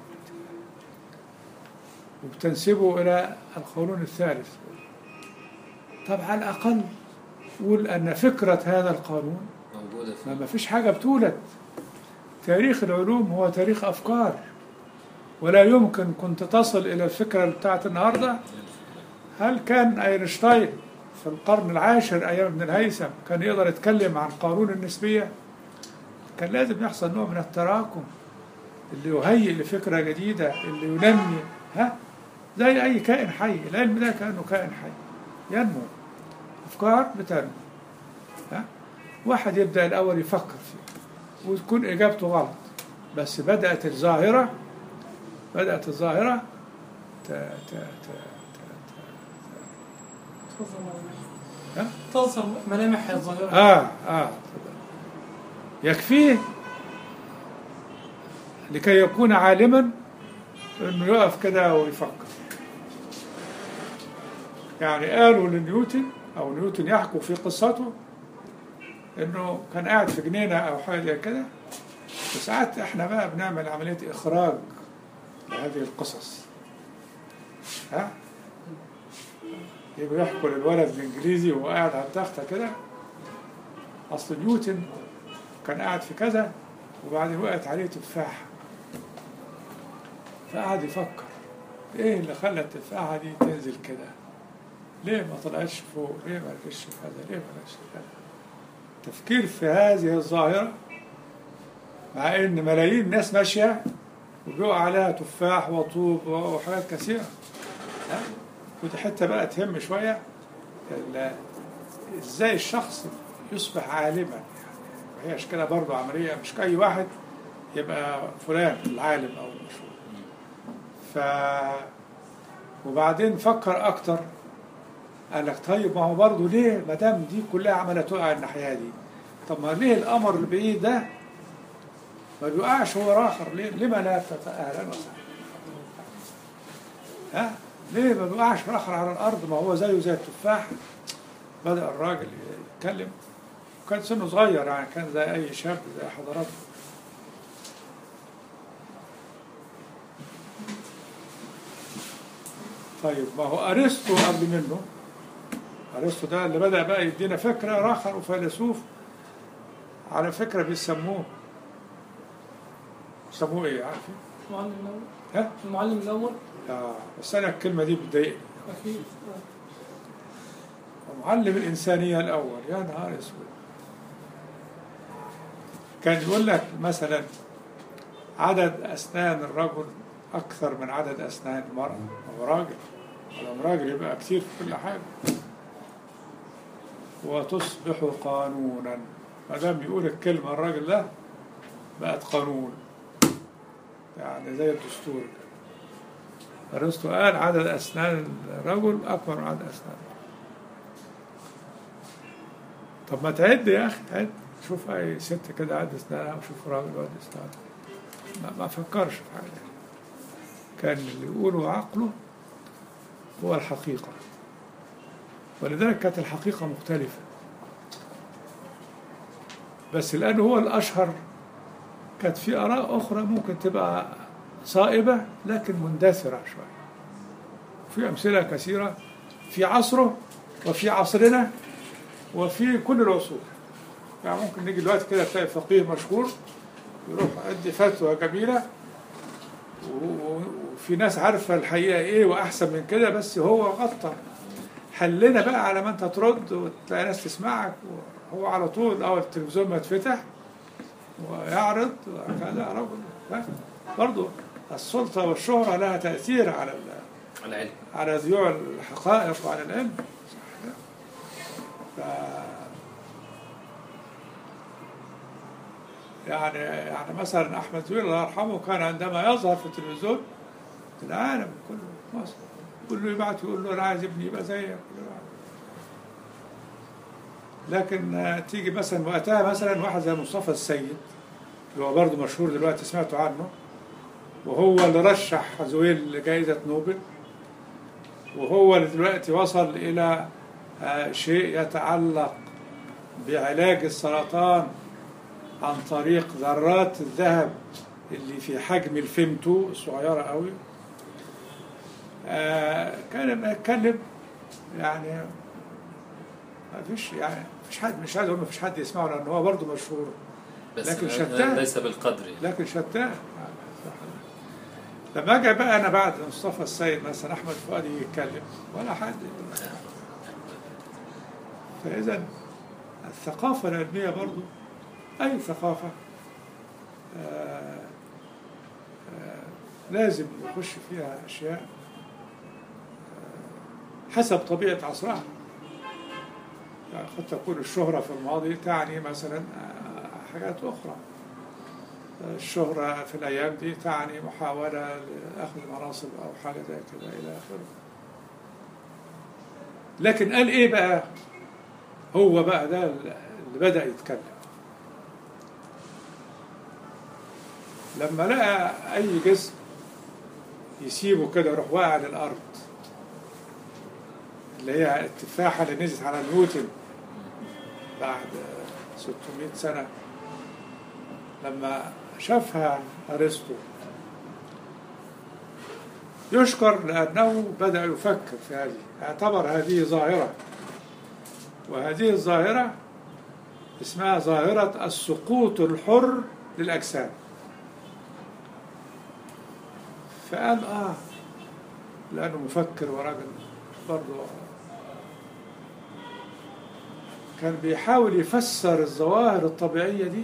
وبتنسبه إلى القانون الثالث طب على الأقل قول أن فكرة هذا القانون موجودة ما في ما فيش حاجة بتولد تاريخ العلوم هو تاريخ أفكار ولا يمكن كنت تصل إلى الفكرة بتاعت النهاردة هل كان أينشتاين في القرن العاشر أيام ابن الهيثم كان يقدر يتكلم عن قانون النسبية كان لازم يحصل نوع من التراكم اللي يهيئ لفكرة جديدة اللي ينمي ها زي أي كائن حي العلم ده كأنه كائن حي ينمو أفكار بتنمو ها واحد يبدأ الأول يفكر فيه وتكون إجابته غلط بس بدأت الظاهرة بدأت الظاهرة ت... ت... ت... توصل ملامح ها؟ توصل ملامح الظاهرة آه آه يكفيه لكي يكون عالما انه يقف كده ويفكر يعني قالوا لنيوتن او نيوتن يحكوا في قصته انه كان قاعد في جنينه او حاجه زي كده وساعات احنا بقى بنعمل عمليه اخراج لهذه القصص ها يبقوا يحكوا للولد الانجليزي وهو قاعد على التخته كده اصل نيوتن كان قاعد في كذا وبعدين وقعت عليه تفاحه فقعد يفكر ايه اللي خلى التفاحه دي تنزل كده ليه ما طلعتش فوق ليه ما ركزش في هذا ليه ما ركزش في هذا تفكير في هذه الظاهره مع ان ملايين الناس ماشيه وبيقع عليها تفاح وطوب وحاجات كثيره ها؟ ودي حته بقى تهم شويه ال- ازاي الشخص يصبح عالما يعني وهي كده برضه عمليه مش اي واحد يبقى فلان العالم او المشهور ف وبعدين فكر اكتر قال لك طيب ما هو برضه ليه ما دام دي كلها عماله تقع الناحيه دي طب ما ليه القمر البعيد ده ما بيقعش هو اخر ليه لما لا تت- اهلا وسهلا ها ليه ما بيقعش اخر على الارض ما هو زيه زي التفاح بدا الراجل يتكلم كان سنه صغير يعني كان زي اي شاب زي حضراتكم طيب ما هو ارسطو قبل منه ارسطو ده اللي بدا بقى يدينا فكره راخر وفيلسوف على فكره بيسموه بيسموه ايه عارفين؟ المعلم الأول ها؟ المعلم الأول آه بس انا الكلمه دي بتضايقني أكيد معلم الإنسانية الأول يا نهار أسود كان يقول لك مثلا عدد أسنان الرجل أكثر من عدد أسنان المرأة هو راجل لما راجل يبقى كتير في كل حاجة وتصبح قانونا ما دام يقول الكلمة الراجل ده بقت قانون يعني زي الدستور كده أرسطو قال عدد أسنان الرجل أكبر من عدد أسنان المرأة طب ما تعد يا اخي تعد شوف اي ست كده عد اسنانها وشوف راجل عد اسنانها ما, ما فكرش في حاجه كان اللي يقوله عقله هو الحقيقه ولذلك كانت الحقيقه مختلفه بس الان هو الاشهر كانت في اراء اخرى ممكن تبقى صائبه لكن مندثره شويه في امثله كثيره في عصره وفي عصرنا وفي كل العصور يعني ممكن نيجي دلوقتي كده تلاقي فقيه مشهور يروح يدي فتوى جميلة و- و- وفي ناس عارفة الحقيقة ايه وأحسن من كده بس هو غطى حلنا بقى على ما انت ترد وتلاقي ناس تسمعك وهو على طول أول التلفزيون ما يتفتح ويعرض وكذا رجل ها؟ برضه السلطة والشهرة لها تأثير على ال- العلم على ذيوع الحقائق وعلى العلم ف... يعني يعني مثلا احمد زويل الله يرحمه كان عندما يظهر في التلفزيون في العالم كله في مصر كله يبعت يقول له انا عايز ابني يبقى زيك لكن آه، تيجي مثلا وقتها مثلا واحد زي مصطفى السيد اللي هو برضه مشهور دلوقتي سمعتوا عنه وهو اللي رشح زويل لجائزة نوبل وهو اللي دلوقتي وصل إلى آه، شيء يتعلق بعلاج السرطان عن طريق ذرات الذهب اللي في حجم الفيمتو الصغيرة قوي آه، كان لما يتكلم يعني ما فيش يعني ما فيش حد مش عايز اقول ما فيش حد يسمعه لان هو برضه مشهور بس لكن لا- شتان. ليس بالقدر يعني. لكن شتان لما اجي بقى انا بعد مصطفى السيد مثلا احمد فؤاد يتكلم ولا حد فاذا الثقافه العلميه برضو اي ثقافه آه، آه، لازم يخش فيها اشياء آه، حسب طبيعه عصرها يعني قد تكون الشهرة في الماضي تعني مثلا آه، حاجات أخرى الشهرة في الأيام دي تعني محاولة لأخذ مناصب أو حاجة زي كده إلى آخره لكن قال إيه بقى هو بقى ده اللي بدأ يتكلم لما لقى أي جسم يسيبه كده يروح واقع للأرض اللي هي التفاحة اللي نزلت على نيوتن بعد 600 سنة لما شافها أرسطو يشكر لأنه بدأ يفكر في هذه اعتبر هذه ظاهرة وهذه الظاهرة اسمها ظاهرة السقوط الحر للأجسام فقال آه لأنه مفكر وراجل برضه كان بيحاول يفسر الظواهر الطبيعية دي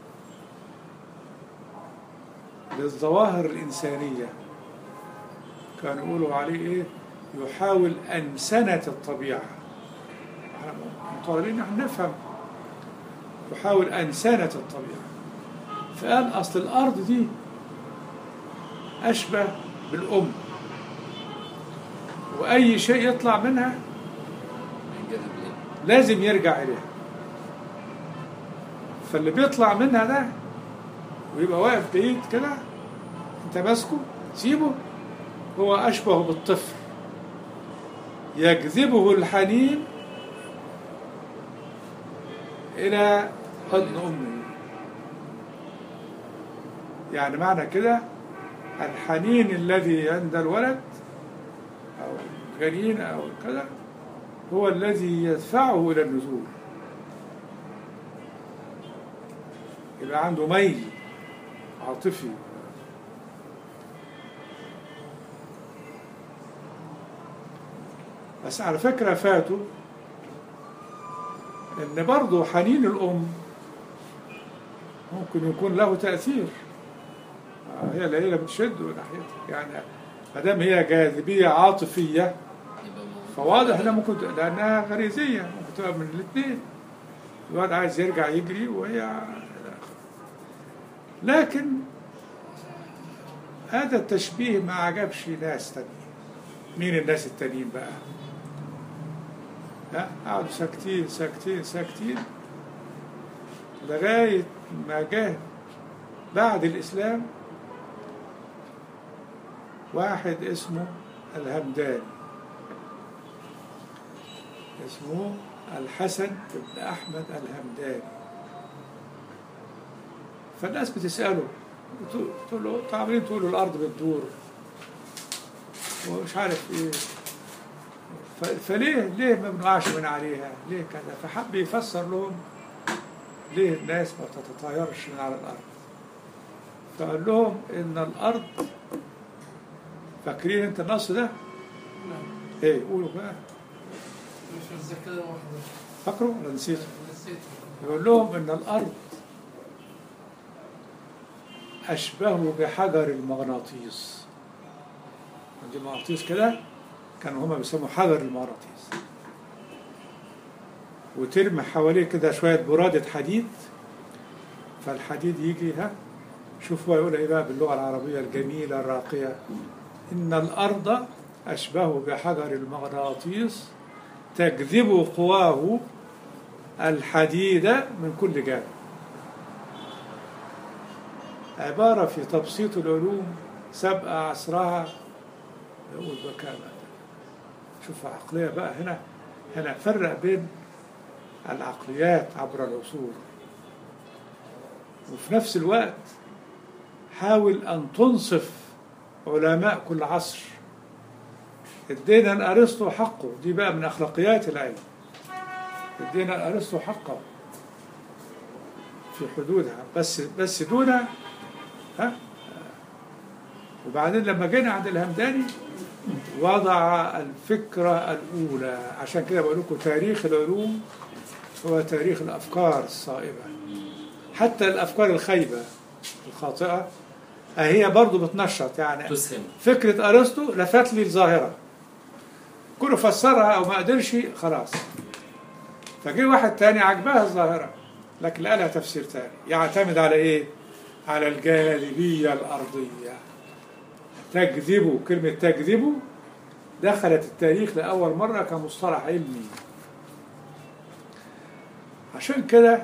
للظواهر الإنسانية كانوا يقولوا عليه إيه يحاول أنسنة الطبيعة احنا مطالبين نحن نفهم يحاول أنسنة الطبيعة فقال أصل الأرض دي أشبه بالأم وأي شيء يطلع منها لازم يرجع إليها فاللي بيطلع منها ده ويبقى واقف بعيد كده انت ماسكه سيبه هو أشبه بالطفل يجذبه الحنين إلى حضن أمه يعني معنى كده الحنين الذي عند الولد أو أو الجنين أو كذا هو الذي يدفعه إلى النزول يبقى عنده ميل عاطفي بس على فكرة فاتوا إن برضه حنين الأم ممكن يكون له تأثير آه، هي العيلة بتشد ناحيتها يعني ما دام هي جاذبية عاطفية يبقى موجود. فواضح انها ممكن ت- لانها غريزيه ممكن تبقى من الاثنين الواد عايز يرجع يجري وهي لكن هذا التشبيه ما عجبش ناس تانيين مين الناس التانيين بقى ها قعدوا ساكتين ساكتين ساكتين لغاية ما جه بعد الإسلام واحد اسمه الهمداني اسمه الحسن بن أحمد الهمداني فالناس بتسأله تقول- تقول له "أنتوا عاملين تقولوا الأرض بتدور ومش عارف إيه ف- فليه ليه ما بنقعش من عليها ليه كذا فحب يفسر لهم ليه الناس ما تتطايرش من على الأرض فقال لهم إن الأرض فاكرين أنت النص ده؟ نعم إيه قولوا بقى مش متذكر واحدة فاكره ولا نسيته؟ نسيت يقول لهم ان الارض اشبه بحجر المغناطيس عندي مغناطيس كده كانوا هما بيسموه حجر المغناطيس وترمي حواليه كده شويه براده حديد فالحديد يجي ها شوف هو يقول ايه بقى باللغه العربيه الجميله الراقيه ان الارض اشبه بحجر المغناطيس تجذب قواه الحديد من كل جانب عبارة في تبسيط العلوم سبق عصرها يقول بكامة شوف عقلية بقى هنا هنا فرق بين العقليات عبر العصور وفي نفس الوقت حاول أن تنصف علماء كل عصر ادينا لأرسطو حقه دي بقى من أخلاقيات العلم ادينا لأرسطو حقه في حدودها بس بس دون ها وبعدين لما جينا عند الهمداني وضع الفكرة الأولى عشان كده بقول لكم تاريخ العلوم هو تاريخ الأفكار الصائبة حتى الأفكار الخايبة الخاطئة هي برضو بتنشط يعني تسهم فكرة أرسطو لفت لي الظاهرة كله فسرها أو ما قدرش خلاص فجه واحد تاني عجبها الظاهرة لكن لقى لها تفسير تاني يعتمد على إيه؟ على الجاذبية الأرضية تجذبه كلمة تجذبه دخلت التاريخ لأول مرة كمصطلح علمي عشان كده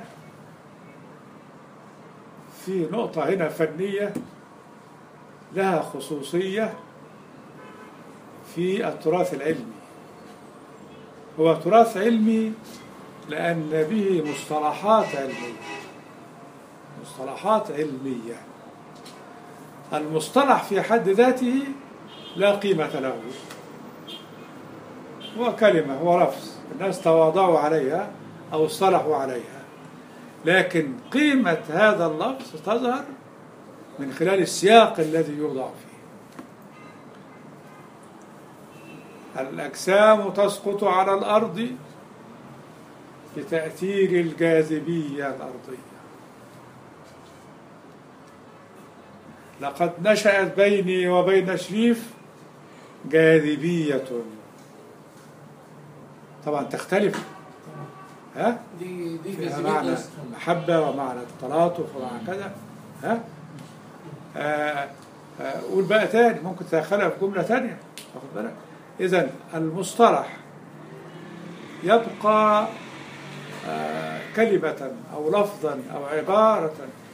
في نقطة هنا فنية لها خصوصية في التراث العلمي هو تراث علمي لأن به مصطلحات علمية مصطلحات علمية المصطلح في حد ذاته لا قيمة له هو كلمة هو لفظ الناس تواضعوا عليها أو اصطلحوا عليها لكن قيمة هذا اللفظ تظهر من خلال السياق الذي يوضع فيه الأجسام تسقط على الأرض بتأثير الجاذبية الأرضية لقد نشأت بيني وبين شريف جاذبية طبعا تختلف ها دي دي فيها جاذبية معنى أصلاً. المحبة ومعنى التلاطف ومعنى كذا ها آه، آه، قول بقى تاني ممكن تدخلها في جملة تانية واخد بالك إذا المصطلح يبقى آه، كلمة أو لفظا أو عبارة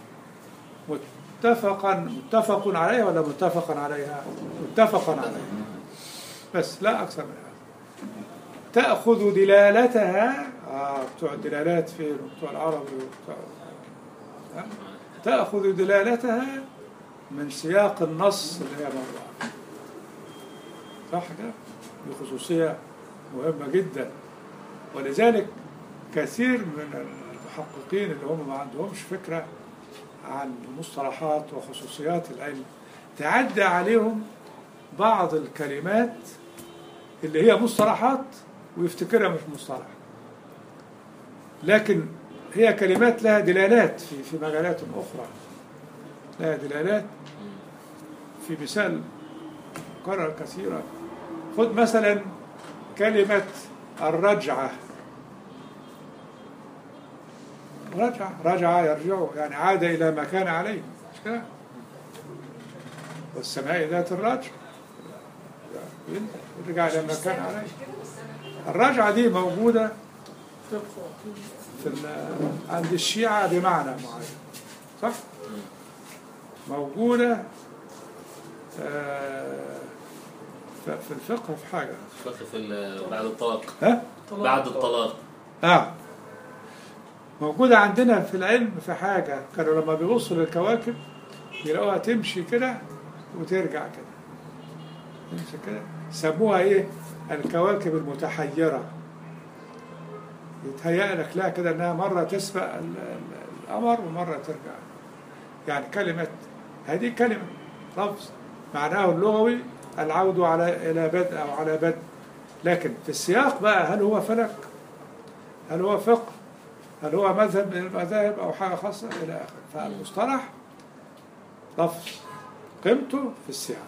متفقا متفق عليها ولا متفقا عليها متفقا عليها بس لا أكثر من هذا تأخذ دلالتها آه بتوع الدلالات فين وبتوع العربي وبتوع ها؟ تأخذ دلالتها من سياق النص اللي هي موضوع صح كده؟ دي خصوصية مهمة جدا ولذلك كثير من المحققين اللي هم ما عندهمش فكرة عن المصطلحات وخصوصيات العلم تعدى عليهم بعض الكلمات اللي هي مصطلحات ويفتكرها مش مصطلح لكن هي كلمات لها دلالات في في مجالات أخرى لها دلالات في مثال كرر كثيرا خذ مثلا كلمة الرجعة رجع رجع يرجع يعني عاد إلى ما كان عليه مش كده والسماء ذات الرجع رجع إلى ما كان عليه الرجعة دي موجودة في ال- عند الشيعة بمعنى معين صح؟ موجودة آه، ف- في الفقه في حاجة فقه في ال- بعد الطلاق ها؟ بعد الطلاق اه موجودة عندنا في العلم في حاجة كانوا لما بيبصوا للكواكب يلاقوها تمشي كده وترجع كده تمشي كده سموها ايه الكواكب المتحيرة يتهيأ لك لها كده انها مرة تسبق ال- ال- القمر ومرة ترجع يعني كلمة هذه كلمة لفظ معناه اللغوي العود على إلى بدء أو على بدء لكن في السياق بقى هل هو فلك هل هو فقه هل هو مذهب من المذاهب أو حاجة خاصة إلى آخره فالمصطلح لفظ قيمته في السياق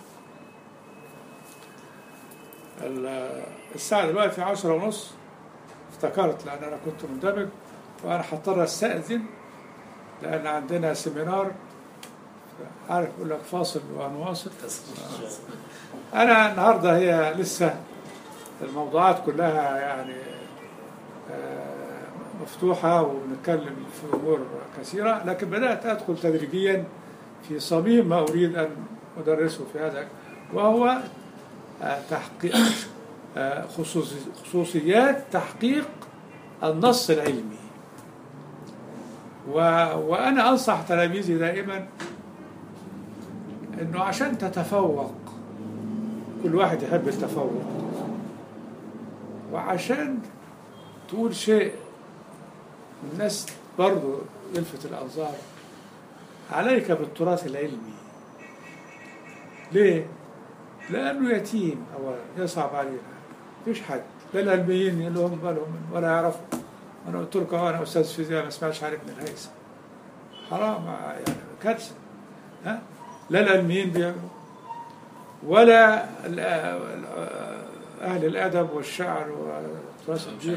ال- الساعة دلوقتي عشرة ونص افتكرت لأن أنا كنت مندمج وأنا هضطر أستأذن لأن عندنا سيمينار عارف يقول لك فاصل ونواصل أنا النهاردة هي لسه الموضوعات كلها يعني آه، مفتوحة وبنتكلم في أمور كثيرة لكن بدأت أدخل تدريجيا في صميم ما أريد أن أدرسه في هذا وهو آه، تحقيق آه، خصوصي- خصوصيات تحقيق النص العلمي و... وأنا أنصح تلاميذي دائما أنه عشان تتفوق كل واحد يحب التفوق وعشان تقول شيء الناس برضو يلفت الأنظار عليك بالتراث العلمي ليه؟ لأنه يتيم أولا يصعب علينا مفيش حد لا العلميين لهم بالهم ولا يعرفوا أنا قلت لكم أهو أنا أستاذ فيزياء ما اسمعش عليك من الهيثم حرام يعني كارثة ها لا العلميين بيعملوا ولا ال- ال- أهل الأدب والشعر وتراث الدين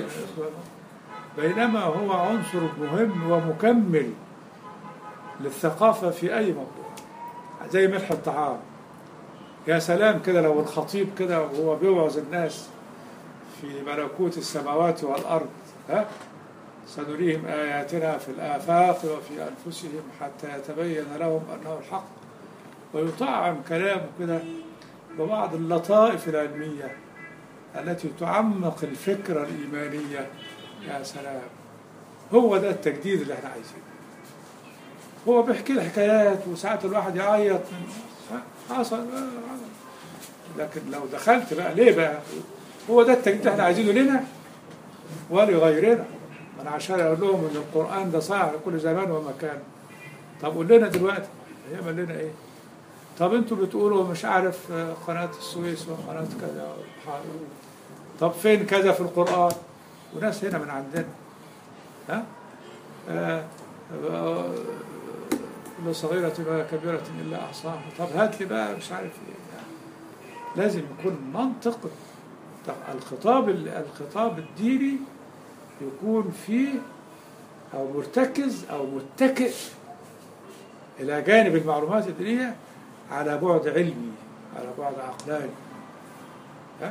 بينما هو عنصر مهم ومكمل للثقافة في أي موضوع زي ملح الطعام يا سلام كده لو الخطيب كده وهو بيوعظ الناس في ملكوت السماوات والأرض ها سنريهم آياتنا في الآفاق وفي أنفسهم حتى يتبين لهم أنه الحق ويطعم كلامه كده ببعض اللطائف العلمية التي تعمق الفكرة الإيمانية يا سلام هو ده التجديد اللي احنا عايزينه هو بيحكي لي حكايات وساعات الواحد يعيط من حصل آه، حصل. لكن لو دخلت بقى ليه بقى هو ده التجديد اللي احنا عايزينه لنا ولغيرنا انا عشان اقول لهم ان القران ده صالح لكل زمان ومكان طب قول لنا دلوقتي هيعمل لنا ايه طب انتوا بتقولوا مش عارف آه، قناه السويس وقناه كذا والبحار. طب فين كذا في القران وناس هنا من عندنا ها آه، آه، كل صغيرة ولا كبيرة إلا أحصاها طب هات لي بقى مش عارف إيه لازم يكون منطق طب الخطاب الخطاب الديني يكون فيه أو مرتكز أو متكئ إلى جانب المعلومات الدينية على بعد علمي على بعد عقلاني ها؟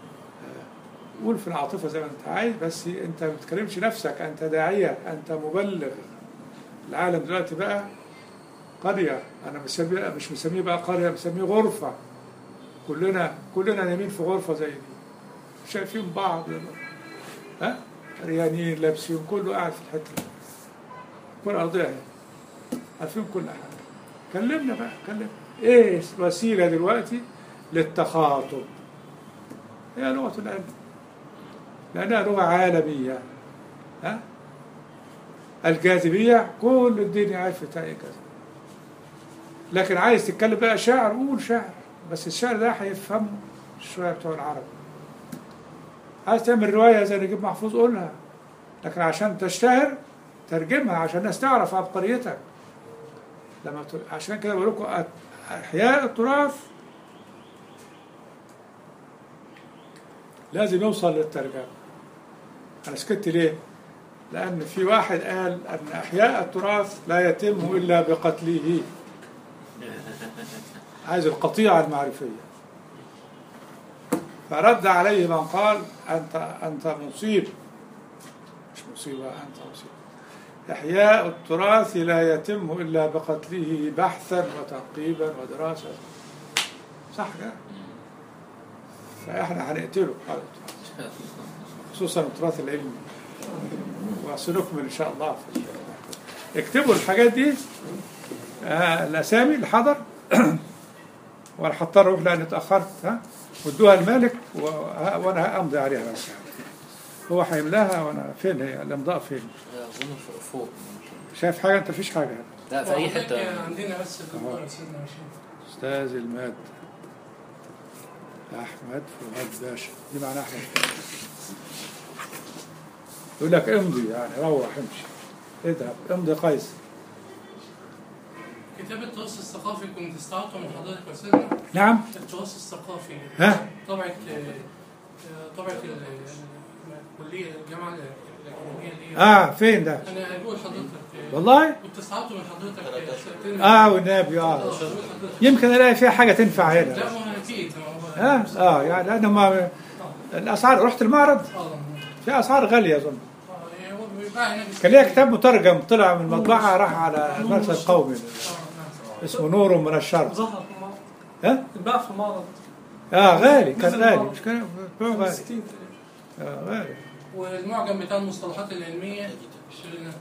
آه، قول في العاطفة زي ما أنت عايز بس أنت ما بتكلمش نفسك أنت داعية أنت مبلغ العالم دلوقتي بقى قرية أنا مسميه مش مسميه بقى قرية مسميه غرفة كلنا كلنا نايمين في غرفة زي دي شايفين بعض ها ريانين لابسين كله قاعد في الحتة دي. كل أرضية اهي. عارفين كل حاجة كلمنا بقى كلمنا إيه وسيلة دلوقتي للتخاطب هي لغة العلم لأنها لغة عالمية ها الجاذبية كل الدنيا عرفت أي كذا لكن عايز تتكلم بقى شعر قول شعر بس الشعر ده هيفهمه شوية بتوع العرب عايز تعمل رواية زي نجيب محفوظ قولها لكن عشان تشتهر ترجمها عشان الناس تعرف عبقريتك لما ت- عشان كده بقول لكم أ- احياء التراث لازم يوصل للترجمه انا سكت ليه لان في واحد قال ان احياء التراث لا يتم الا بقتله عايز القطيعه المعرفيه فرد عليه من قال انت انت مصيب مش مصيبه انت مصيب إحياء التراث لا يتم إلا بقتله بحثا وتنقيبا ودراسة صح كده؟ فإحنا هنقتله هذا التراث خصوصا التراث العلمي وسنكمل إن شاء الله في اكتبوا الحاجات دي آه الأسامي الحضر وأنا هضطر أروح لأني اتأخرت ها وادوها المالك و- وأنا همضي عليها بس هو هيملاها وأنا فين هي الإمضاء فين؟ اظن فوق- فوق شايف حاجة أنت فيش حاجة لا في اي وحضرتك حته عندنا بس الدكتور سيدنا ماشي أستاذ المادة أحمد فؤاد باشا دي معناها أحمد فؤاد. يقول لك امضي يعني روح امشي اذهب امضي قيس كتاب التراث الثقافي كنت استعرضته من حضرتك يا استاذنا نعم التراث الثقافي ها؟ طبعة آه، طبعة ال- ال- الكلية الجامعة الأكاديمية اللي هي اه فين ده أنا هقول حضرتك آه، والله كنت استعرضته من حضرتك آه، سنتين اه والنبي آه، اه هقول حضرتك. يمكن الاقي فيها حاجه تنفع لا هنا ما هو أكيد ما هو ها اه يعني لان ما الاسعار رحت المعرض آه في اسعار غاليه اظن آه، هو بيباع هناك كان ليا كتاب مترجم طلع من المطبعه راح على المركز القومي آه، نعم. اسمه نور من الشرق ظهر في المعرض ها اتباع في المعرض اه غالي كان نزل غالي المعرض. مش كان بيعه غالي 60 اه غالي والمعجم بتاع المصطلحات العلمية اشتريناه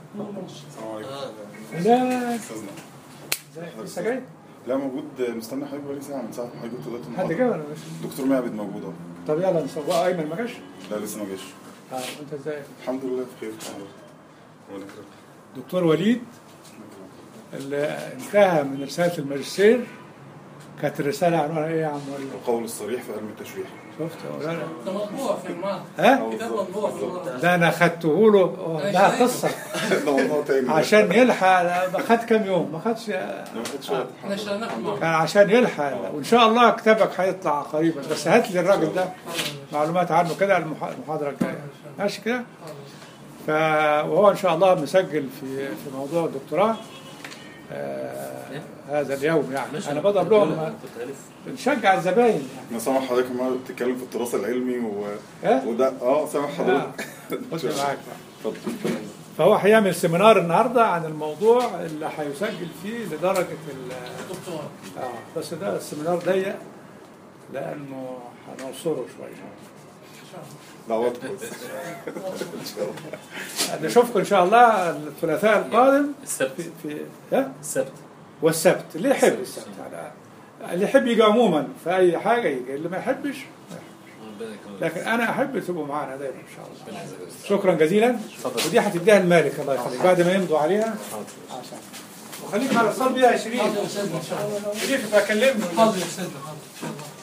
لا لسه جاي لا موجود مستني حضرتك بقالي ساعة من ساعة ما حضرتك طلعت حد المحاضرة. جه ولا مش دكتور معبد موجود اهو طب يلا نسوق ايمن ما جاش لا لسه ما جاش اه انت ازاي الحمد لله بخير ولا كده. دكتور وليد اللي انتهى من رساله الماجستير كانت الرساله عنوانها ايه يا عم وليد القول الصريح في علم التشريح شفت ولا لا ده مطبوع في المعرض ها كتاب مطبوع في المعرض ده انا خدته له ده قصه ده موضوع تاني ده. عشان يلحق ما خد كام يوم ما خدش ده ما خدش وقت احنا اشتريناه في المعرض كان عشان يلحق وان شاء الله كتابك هيطلع قريبا بس هات لي الراجل ده معلومات عنه كده المح- المحاضره الجايه ماشي كده ف وهو ان شاء الله مسجل في في موضوع الدكتوراه آه هذا اليوم يعني انا بضرب لهم بنشجع الزباين يعني انا سامع حضرتك ما بتتكلم في التراث العلمي و... ها وده اه سامع آه. حضرتك خد معاك بقى. اتفضل فهو هيعمل سيمينار النهارده عن الموضوع اللي هيسجل فيه لدرجه ال دكتور اه بس ده السيمينار ضيق لانه هنوصره شويه دعواتكم نشوفكم ان شاء الله الثلاثاء القادم السبت في في ها السبت والسبت اللي يحب السبت على اللي يحب يجي عموما في اي حاجه يجي اللي ما يحبش لكن انا احب تبقوا معانا دايما ان شاء الله شكرا جزيلا ودي هتديها المالك الله يخليك بعد ما يمضوا عليها عشان وخليك على اتصال بيها يا شريف حاضر يا استاذنا ان شاء الله شريف بكلمني حاضر يا استاذنا حاضر ان شاء الله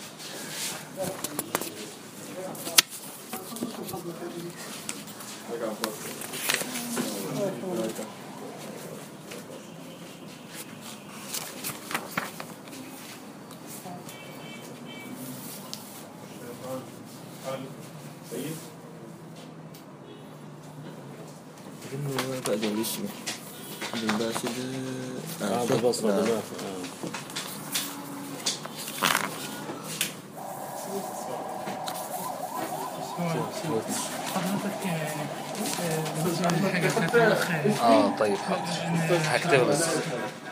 بعد الاسم عبد الباسل اه ده بصره آه. دماغ حضرتك يعني آه، بالنسبه للحاجه بتاعت الاخ اه طيب حاضر هكتبها بس